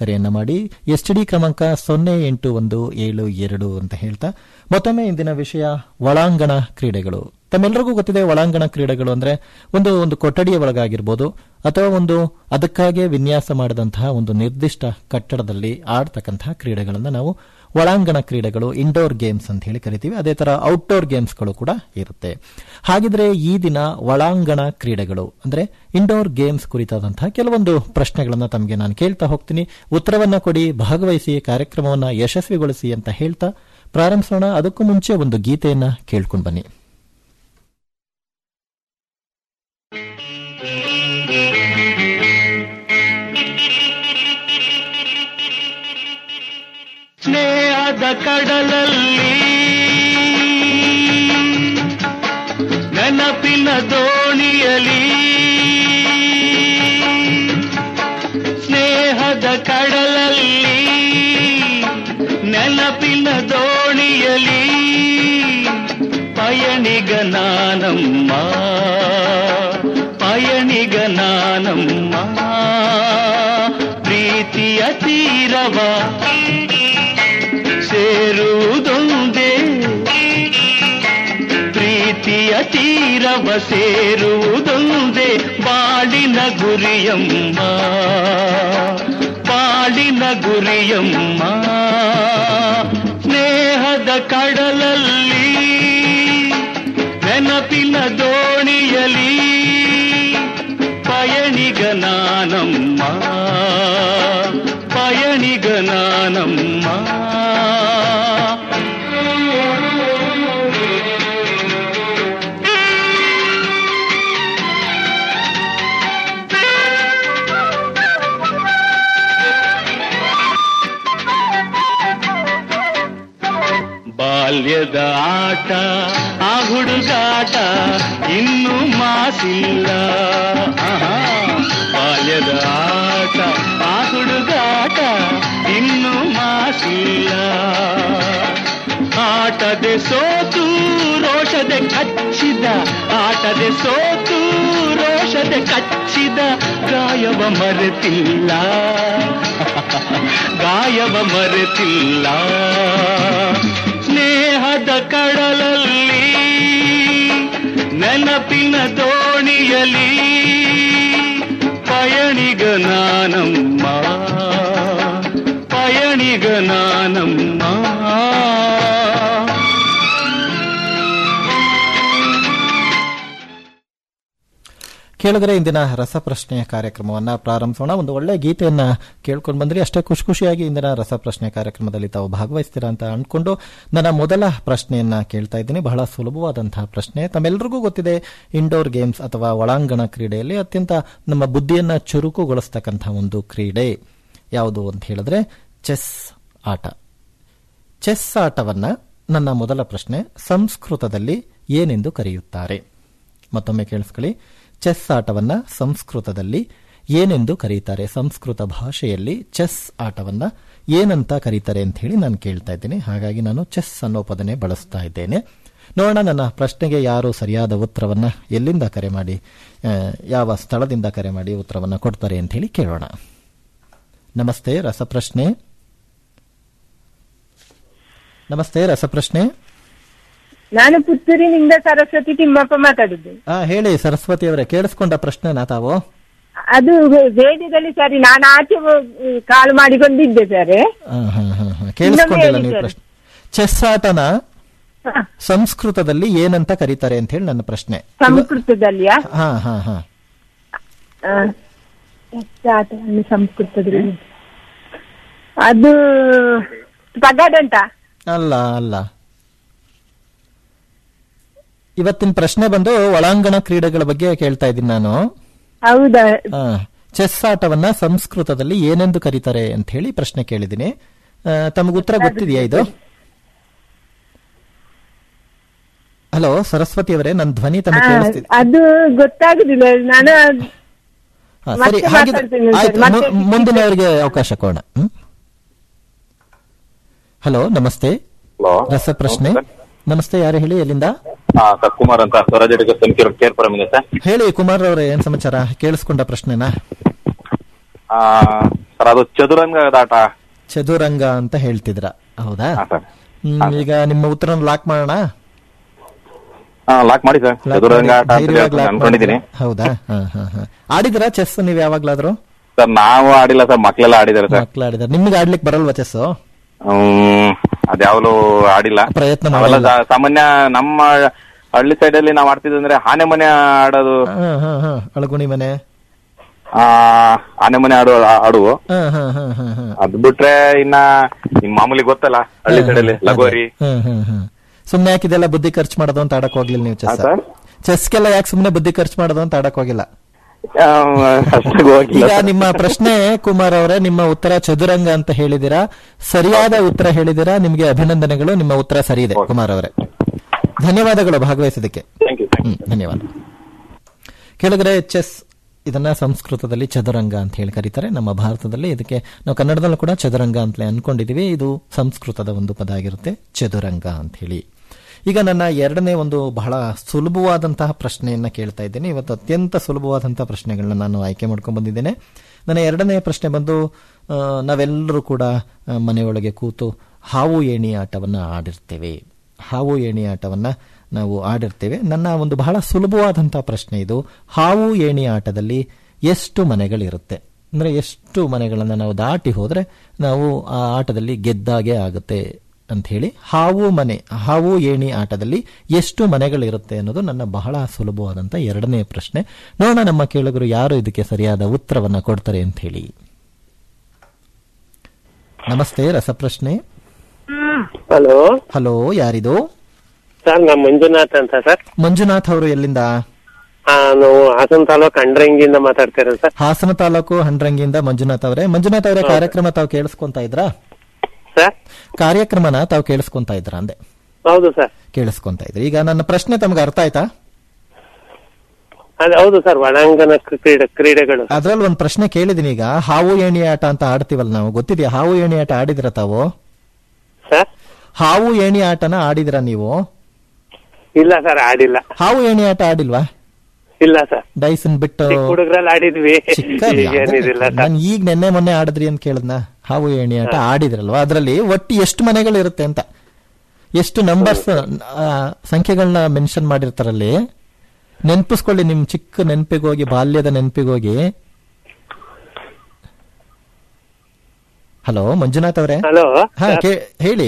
ಕರೆಯನ್ನ ಮಾಡಿ S D ಕ್ರಮಾಂಕ ಸೊನ್ನೆ ಎಂಟು ಒಂದು ಏಳು ಎರಡು ಅಂತ ಹೇಳ್ತಾ ಮತ್ತೊಮ್ಮೆ ಇಂದಿನ ವಿಷಯ ಒಳಾಂಗಣ ಕ್ರೀಡೆಗಳು ತಮ್ಮೆಲ್ಲರಿಗೂ ಗೊತ್ತಿದೆ ಒಳಾಂಗಣ ಕ್ರೀಡೆಗಳು ಅಂದ್ರೆ ಒಂದು ಒಂದು ಕೊಠಡಿಯ ಒಳಗಾಗಿರ್ಬೋದು ಅಥವಾ ಒಂದು ಅದಕ್ಕಾಗಿ ವಿನ್ಯಾಸ ಮಾಡಿದಂತಹ ಒಂದು ನಿರ್ದಿಷ್ಟ ಕಟ್ಟಡದಲ್ಲಿ ಆಡ್ತಕ್ಕಂತಹ ಕ್ರೀಡೆಗಳನ್ನು ನಾವು ಒಳಾಂಗಣ ಕ್ರೀಡೆಗಳು ಇಂಡೋರ್ ಗೇಮ್ಸ್ ಅಂತ ಹೇಳಿ ಕರಿತೀವಿ ಅದೇ ತರ ಔಟ್ಡೋರ್ ಗೇಮ್ಸ್ಗಳು ಕೂಡ ಇರುತ್ತೆ ಹಾಗಿದ್ರೆ ಈ ದಿನ ಒಳಾಂಗಣ ಕ್ರೀಡೆಗಳು ಅಂದ್ರೆ ಇಂಡೋರ್ ಗೇಮ್ಸ್ ಕುರಿತಾದಂತಹ ಕೆಲವೊಂದು ಪ್ರಶ್ನೆಗಳನ್ನ ತಮಗೆ ನಾನು ಕೇಳ್ತಾ ಹೋಗ್ತೀನಿ ಉತ್ತರವನ್ನ ಕೊಡಿ ಭಾಗವಹಿಸಿ ಕಾರ್ಯಕ್ರಮವನ್ನ ಯಶಸ್ವಿಗೊಳಿಸಿ ಅಂತ ಹೇಳ್ತಾ ಪ್ರಾರಂಭಿಸೋಣ ಅದಕ್ಕೂ ಮುಂಚೆ ಒಂದು ಗೀತೆಯನ್ನ ಕೇಳ್ಕೊಂಡು ಬನ್ನಿ ಸ್ನೇಹದ ಕಡಲಲ್ಲಿ ನೆನಪಿನ ದೋಣಿಯಲಿ ಸ್ನೇಹದ ಕಡಲಲ್ಲಿ ನೆನಪಿನ ದೋಣಿಯಲಿ ಪಯಣಿಗ ನಾನಮ್ಮ ಪಯಣಿಗ ನಾನಮ್ಮ ಪ್ರೀತಿಯ ತೀರವ ಸೇರುವುದೊಂದೇ ಪ್ರೀತಿಯ ತೀರವ ಸೇರುವುದೊಂದೇ ಬಾಳಿನ ಗುರಿಯಮ್ಮ ಬಾಳಿನ ಗುರಿಯಮ್ಮ ಸ್ನೇಹದ ಕಡಲಲ್ಲಿ ನೆನಪಿನ ದೋಣಿಯಲಿ ಪಯಣಿಗ ನಾನಮ್ಮ ಪಯಣಿಗ ನಾನಮ್ಮ ಬಾಲ್ಯದ ಆಟ ಆ ಹುಡುಗಾಟ ಇನ್ನೂ ಮಾಸಿಲ್ಲ ಆಹಾ. ಬಾಲ್ಯದ ಆಟ ಆ ಹುಡುಗಾಟ ಇನ್ನೂ ಮಾಸಿಲ್ಲ ಆಟದೆ ಸೋತು ರೋಷದೆ ಕಚ್ಚಿದ ಆಟದೆ ಸೋತು ರೋಷದೆ ಕಚ್ಚಿದ ಗಾಯವ ಮರೆತಿಲ್ಲ ಗಾಯವ ಮರೆತಿಲ್ಲ ಸ್ನೇಹದ ಕಡಲಲ್ಲಿ ನೆನಪಿನ ದೋಣಿಯಲಿ ಪಯಣಿಗ ನಾನಮ್ಮ ಪಯಣಿಗ ನಾನಮ್ಮ ಕೇಳಿದ್ರೆ ಇಂದಿನ ರಸಪ್ರಶ್ನೆಯ ಕಾರ್ಯಕ್ರಮವನ್ನ ಪ್ರಾರಂಭಿಸೋಣ ಒಂದು ಒಳ್ಳೆ ಗೀತೆಯನ್ನ ಕೇಳ್ಕೊಂಡು ಬಂದ್ರಿ ಅಷ್ಟೇ ಖುಷಿ ಖುಷಿಯಾಗಿ ಇಂದಿನ ರಸಪ್ರಶ್ನೆ ಕಾರ್ಯಕ್ರಮದಲ್ಲಿ ತಾವು ಭಾಗವಹಿಸ್ತೀರಾ ಅಂತ ಅನ್ಕೊಂಡು ನನ್ನ ಮೊದಲ ಪ್ರಶ್ನೆಯನ್ನ ಕೇಳ್ತಾ ಇದ್ದೀನಿ ಬಹಳ ಸುಲಭವಾದಂತಹ ಪ್ರಶ್ನೆ ತಮ್ಮೆಲ್ಲರಿಗೂ ಗೊತ್ತಿದೆ ಇಂಡೋರ್ ಗೇಮ್ಸ್ ಅಥವಾ ಒಳಾಂಗಣ ಕ್ರೀಡೆಯಲ್ಲಿ ಅತ್ಯಂತ ನಮ್ಮ ಬುದ್ಧಿಯನ್ನ ಚುರುಕುಗೊಳಿಸ್ತಕ್ಕಂತಹ ಒಂದು ಕ್ರೀಡೆ ಯಾವುದು ಅಂತ ಹೇಳಿದ್ರೆ ಚೆಸ್ ಆಟ ಚೆಸ್ ಆಟವನ್ನ ನನ್ನ ಮೊದಲ ಪ್ರಶ್ನೆ ಸಂಸ್ಕೃತದಲ್ಲಿ ಏನೆಂದು ಕರೆಯುತ್ತಾರೆ ಮತ್ತೊಮ್ಮೆ ಕೇಳಿಸ್ಕೊಳ್ಳಿ ಚೆಸ್ ಆಟವನ್ನ ಸಂಸ್ಕೃತದಲ್ಲಿ ಏನೆಂದು ಕರೀತಾರೆ ಸಂಸ್ಕೃತ ಭಾಷೆಯಲ್ಲಿ ಚೆಸ್ ಆಟವನ್ನ ಏನಂತ ಕರೀತಾರೆ ಅಂತ ಹೇಳಿ ನಾನು ಕೇಳ್ತಾ ಇದ್ದೇನೆ ಹಾಗಾಗಿ ನಾನು ಚೆಸ್ ಅನ್ನೋ ಪದನೆ ಬಳಸ್ತಾ ಇದ್ದೇನೆ ನೋಡೋಣ ನನ್ನ ಪ್ರಶ್ನೆಗೆ ಯಾರು ಸರಿಯಾದ ಉತ್ತರವನ್ನ ಎಲ್ಲಿಂದ ಕರೆ ಮಾಡಿ ಆ, ಯಾವ ಸ್ಥಳದಿಂದ ಕರೆ ಮಾಡಿ ಉತ್ತರವನ್ನ ಕೊಡ್ತಾರೆ ಅಂತ ಹೇಳಿ ಕೇಳೋಣ ನಮಸ್ತೆ ರಸಪ್ರಶ್ನೆ ನಮಸ್ತೆ ರಸಪ್ರಶ್ನೆ ನಾನು ಪುತ್ತೂರಿನಿಂದ ಸರಸ್ವತಿ ತಿಮ್ಮಪ್ಪ ಮಾತಾಡುದು ಆ, ಹೇಳಿ ಸರಸ್ವತಿ ಅವರೇ ಕೇಳಿಸ್ಕೊಂಡ ಪ್ರಶ್ನೆನಾ ತಾವು ಅದು ರೇಡಿಯೋದಲ್ಲಿ ಸರಿ ನಾನು ಆಚೆ ಹೋಗಿ ಕಾಲ್ ಮಾಡಿಕೊಂಡಿದ್ದೆ ಸರ್ ಆ, ಹಾ, ಹಾ, ಹಾ. ಕೇಳಿಸ್ಕೊಂಡಿಲ್ಲ ಹೇಳಿ ನೀವು ಸರ್. ಪ್ರಶ್ನೆ ಚೆಸ್ ಆಟನ ಸಂಸ್ಕೃತದಲ್ಲಿ ಏನಂತ ಕರೀತಾರೆ ಅಂತ ಹೇಳಿ ನನ್ನ ಪ್ರಶ್ನೆ ಸಂಸ್ಕೃತದಲ್ಲಿಯಾ ಹಾ ಹಾ ಹಾ ಆ, ಎಷ್ಟು ಆಟವನ್ನು ಸಂಸ್ಕೃತದಲ್ಲಿ ಅದು ಪಗಡಂಟ ಅಲ್ಲ ಅಲ್ಲ ಇವತ್ತಿನ ಪ್ರಶ್ನೆ ಬಂದು ಒಳಾಂಗಣ ಕ್ರೀಡೆಗಳ ಬಗ್ಗೆ ಕೇಳ್ತಾ ಇದ್ದೀನಿ ನಾನು ಹೌದಾ ಆ, ಚೆಸ್ ಆಟವನ್ನ ಸಂಸ್ಕೃತದಲ್ಲಿ ಏನೆಂದು ಕರೀತಾರೆ ಅಂತ ಹೇಳಿ ಪ್ರಶ್ನೆ ಕೇಳಿದ್ದೀನಿ ಆ, ತಮಗೆ ಉತ್ತರ ಗೊತ್ತಿದೆಯಾ ಇದು ಹಲೋ ಸರಸ್ವತಿ ಅವರೇ ನನ್ನ ಧ್ವನಿ ಆ, ತಮಗೆ ಕೇಳಿಸ್ತಿದೆ ಅದು ಗೊತ್ತಾಗುದಿಲ್ಲ ನಾನು ಹಾ, ಮತ್ತೆ ಸರಿ ಹಾಗಿದ್ರೆ ಮಾತಾಡ್ತೀನಿ ಸರ್, ಆಯ್ತು ಮತ್ತೆ ಮು- ಮುಂದಿನವರಿಗೆ ಅವಕಾಶ ಕೊಡೋಣ ಹ್ಮ್? ಹಲೋ ನಮಸ್ತೆ ಹಲೋ ರಸಪ್ರಶ್ನೆ ನಮಸ್ತೆ ಯಾರು ಹೇಳಿ ಎಲ್ಲಿಂದ ಹಾ ಸರ್ ಕುಮಾರ್ ಅಂತ ಸ್ವರಾಜ್ ಎಡ್ಯುಕೇಶನ್ ಕೇರ್ ಕೇರ್ಪುರಂ ಇದೆ ಸರ್ ಹೇಳಿ ಕುಮಾರ್ ಅವರೇ ಏನ್ ಸಮಾಚಾರ ಕೇಳಿಸ್ಕೊಂಡ ಪ್ರಶ್ನೆನಾ ಆ, ಸರ್ ಅದು ಚದುರಂಗದ ಆಟ ಚದುರಂಗ ಅಂತ ಹೇಳ್ತಿದ್ರ ಹೌದಾ ಹಾ ಸರ್ ಹ್ಮ್, ಈಗ ನಿಮ್ಮ ಉತ್ತರ ಲಾಕ್ ಮಾಡೋಣ ಹಾ ಲಾಕ್ ಮಾಡಿ ಸರ್ Lock ಚದುರಂಗ ಮಾಡಿ. ಆಟ ಅಂತ ಧೈರ್ಯವಾಗಿ lock ಅನ್ಕೊಂಡಿದ್ದೀನಿ ಮಾಡಿದ್ದೀರಾ? ಹೌದಾ ಹಾ ಹಾ ಹಾ ಆಡಿದ್ರಾ ಚೆಸ್ ನೀವ್ ಯಾವಾಗ್ಲಾದ್ರು ಸರ್ ನಾವು ಆಡಿಲ್ಲ ಸರ್ ಮಕ್ಳೆಲ್ಲ ಆಡಿದಾರೆ ಸರ್ ಮಕ್ಳು ಆಡಿದಾರೆ ನಿಮ್ಗೆ ಆಡ್ಲಿಕ್ಕೆ ಬರಲ್ವಾ ಚೆಸ್ ಹ್ಮ್ ಅದ್ಯಾವ್ದು ಆಡಿಲ್ಲ ಪ್ರಯತ್ನ ನಾವೆಲ್ಲ ಮಾಡಿಲ್ಲ. ಸಾ- ಸಾಮಾನ್ಯ ನಮ್ಮ ಹಳ್ಳಿ ಸೈಡ್ ಅಲ್ಲಿ ನಾವ್ ಆಡ್ತಿದ್ವಿ ಅಂದ್ರೆ ಆನೆ ಮನೆ ಆಡೋದು ಹಾ ಹಾ ಹಾ ಅಳಗುಣಿ ಮನೆ ಆ ಆನೆ ಮನೆ ಆಡುವ ಆಡುವು ಹಾ ಹಾ ಹಾ ಹಾ ಹಾ ಅದ್ ಬಿಟ್ರೆ ಇನ್ನ ನಿಮ್ ಮಾಮೂಲಿ ಗೊತ್ತಲ್ಲ ಹಳ್ಳಿ ಸೈಡ್ ಅಲ್ಲಿ ಲಗೋರಿ ಹ್ಮ್ ಹ್ಮ್ ಹ್ಮ್ ಸುಮ್ನೆ ಯಾಕಿದೆಲ್ಲ ಬುದ್ಧಿ ಖರ್ಚು ಮಾಡೋದು ಅಂತ ಆಡಕ್ ಹೋಗ್ಲಿಲ್ಲ ನೀವು ಹಾ, ಚೆಸ್ ಸರ್? ಚೆಸ್ಗೆಲ್ಲ ಯಾಕೆ ಸುಮ್ನೆ ಬುದ್ಧಿ ಖರ್ಚು ಮಾಡೋದು ಅಂತ ಆಡಕ್ ಹೋಗಿಲ್ಲ ಆ, ಅಷ್ಟಾಗಿ ಹೋಗಿಲ್ಲ ಈಗ ಸರ್. ನಿಮ್ಮ ಪ್ರಶ್ನೆ ಕುಮಾರ್ ಅವರೇ ನಿಮ್ಮ ಉತ್ತರ ಚದುರಂಗ ಅಂತ ಹೇಳಿದಿರಾ ಸರಿಯಾದ ಉತ್ತರ ಹೇಳಿದಿರಾ ನಿಮಗೆ ಅಭಿನಂದನೆಗಳು ನಿಮ್ಮ ಉತ್ತರ ಸರಿ ಇದೆ ಕುಮಾರ್ ಅವರೇ ಧನ್ಯವಾದಗಳು ಭಾಗವಹಿಸಿದ್ದಕ್ಕೆ Thank you, thank you. ಹ್ಮ್ ಧನ್ಯವಾದ ಕೆಳಗಡೆ ಚೆಸ್ ಇದನ್ನ ಸಂಸ್ಕೃತದಲ್ಲಿ ಚದುರಂಗ ಅಂತ ಹೇಳಿ ಕರೀತಾರೆ ನಮ್ಮ ಭಾರತದಲ್ಲಿ ಇದಕ್ಕೆ ನಾವು ಕನ್ನಡದಲ್ಲೂ ಕೂಡ ಚದುರಂಗ ಅಂತಲೇ ಅನ್ಕೊಂಡಿದೀವಿ ಇದು ಸಂಸ್ಕೃತದ ಒಂದು ಪದ ಆಗಿರುತ್ತೆ ಚದುರಂಗ ಅಂತ ಹೇಳಿ ಈಗ ನನ್ನ ಎರಡನೇ ಒಂದು ಬಹಳ ಸುಲಭವಾದಂತಹ ಪ್ರಶ್ನೆಯನ್ನ ಕೇಳ್ತಾ ಇದ್ದೇನೆ ಇವತ್ತು ಅತ್ಯಂತ ಸುಲಭವಾದಂತಹ ಪ್ರಶ್ನೆಗಳನ್ನ ನಾನು ಆಯ್ಕೆ ಮಾಡ್ಕೊಂಡು ಬಂದಿದ್ದೇನೆ ನನ್ನ ಎರಡನೇ ಪ್ರಶ್ನೆ ಬಂದು ಆ, ನಾವೆಲ್ಲರೂ ಕೂಡ ಆ, ಮನೆಯೊಳಗೆ ಕೂತು ಹಾವು ಏಣಿ ಆಟವನ್ನ ಆಡಿರ್ತೇವೆ ಹಾವು ಏಣಿ ಆಟವನ್ನ ನಾವು ಆಡಿರ್ತೇವೆ ನನ್ನ ಒಂದು ಬಹಳ ಸುಲಭವಾದಂತಹ ಪ್ರಶ್ನೆ ಇದು ಹಾವು ಏಣಿ ಆಟದಲ್ಲಿ ಎಷ್ಟು ಮನೆಗಳಿರುತ್ತೆ ಅಂದ್ರೆ ಎಷ್ಟು ಮನೆಗಳನ್ನ ನಾವು ದಾಟಿ ಹೋದ್ರೆ ನಾವು ಆ ಆಟದಲ್ಲಿ ಗೆದ್ದಾಗೆ ಆಗುತ್ತೆ ಅಂತ ಹೇಳಿ ಹಾವು ಮನೆ ಹಾವು ಏಣಿ ಆಟದಲ್ಲಿ ಎಷ್ಟು ಮನೆಗಳಿರುತ್ತೆ ಅನ್ನೋದು ನನ್ನ ಬಹಳ ಸುಲಭವಾದಂತ ಎರಡನೇ ಪ್ರಶ್ನೆ ನೋಡೋಣ ನಮ್ಮ ಕೇಳುಗರು ಯಾರು ಇದಕ್ಕೆ ಸರಿಯಾದ ಉತ್ತರವನ್ನ ಕೊಡ್ತಾರೆ ಅಂತ ಹೇಳಿ ನಮಸ್ತೆ ರಸಪ್ರಶ್ನೆ ಹಲೋ ಹಲೋ ಯಾರಿದು ಸರ್ ನಾ ಮಂಜುನಾಥ್ ಅಂತ ಸರ್ ಮಂಜುನಾಥ್ ಅವರು ಎಲ್ಲಿಂದ ಆ, ನಾವು ಹಾಸನ ತಾಲೂಕು ಅಂಡ್ರಂಗಿಯಿಂದ ಮಾತಾಡ್ತಿರೋದು ಸರ್ ಹಾಸನ ತಾಲೂಕು ಹಂಡ್ರಂಗಿಯಿಂದ ಮಂಜುನಾಥ್ ಅವರೇ ಮಂಜುನಾಥ್ ಅವರೇ ಕಾರ್ಯಕ್ರಮ ತಾವು ಕೇಳಿಸ್ಕೊಂತ ಇದ್ರಾ ಸರ್ ಕಾರ್ಯಕ್ರಮನ ತಾವು ಕೇಳಿಸ್ಕೊಂತ ಇದ್ರ ಅಂದೆ ಹೌದು ಸರ್ ಕೇಳಿಸ್ಕೊಂತ ಇದ್ರಿ ಈಗ ನನ್ನ ಪ್ರಶ್ನೆ ತಮಗೆ ಅರ್ಥ ಆಯ್ತಾ ಅದು ಹೌದು ಸರ್ ಒಳಾಂಗಣ ಕ್ರೀಡೆ ಕ್ರೀಡೆಗಳು ಅದ್ರಲ್ಲಿ ಒಂದು ಪ್ರಶ್ನೆ ಕೇಳಿದೀನಿ ಈಗ ಹಾವು ಏಣಿ ಆಟ ಅಂತ ಆಡ್ತೀವಲ್ಲ ನಾವು ಗೊತ್ತಿದ್ಯಾ ಹಾವು ಏಣಿ ಆಟ ಆಡಿದಿರ ತಾವು ಸರ್ ಹಾವು ಏಣಿ ಆಟನ ಆಡಿದಿರ ನೀವು ಇಲ್ಲ ಸರ್ ಆಡಿಲ್ಲ ಹಾವು ಏಣಿ ಆಟ ಆಡಿಲ್ವಾ ಇಲ್ಲ ಸರ್ ಡೈಸನ್ ಬಿಟ್ಟು ಚಿಕ್ಕ ಹುಡುಗರಲ್ಲಿ ಆಡಿದ್ವಿ ಚಿಕ್ಕ ಈಗ ಏನಿದಿಲ್ಲ ಸರ್ ನಾನು ಈಗ ನೆನ್ನೆ ಮೊನ್ನೆ ಆಡಿದ್ರಿ ಅಂತ ಕೇಳಿದ್ನ ಹಾವು ಏಣಿ ಆಟ ಆಡಿದ್ರಲ್ವಾ ಅದರಲ್ಲಿ ಒಟ್ಟು ಎಷ್ಟು ಮನೆಗಳು ಇರುತ್ತೆ ಅಂತ ಎಷ್ಟು ನಂಬರ್ಸ್ ಸಂಖ್ಯೆಗಳನ್ನ ಮೆನ್ಷನ್ ಮಾಡಿರ್ತಾರಲ್ಲಿ ನೆನ್ಪಿಸ್ಕೊಳ್ಳಿ ನಿಮ್ ಚಿಕ್ಕ ನೆನಪಿಗೆ ಹೋಗಿ ಬಾಲ್ಯದ ನೆನಪಿಗೆ ಹೋಗಿ ಹಲೋ ಮಂಜುನಾಥ್ ಅವರೇ ಹಲೋ ಹಾ ಕೇ- ಹೇಳಿ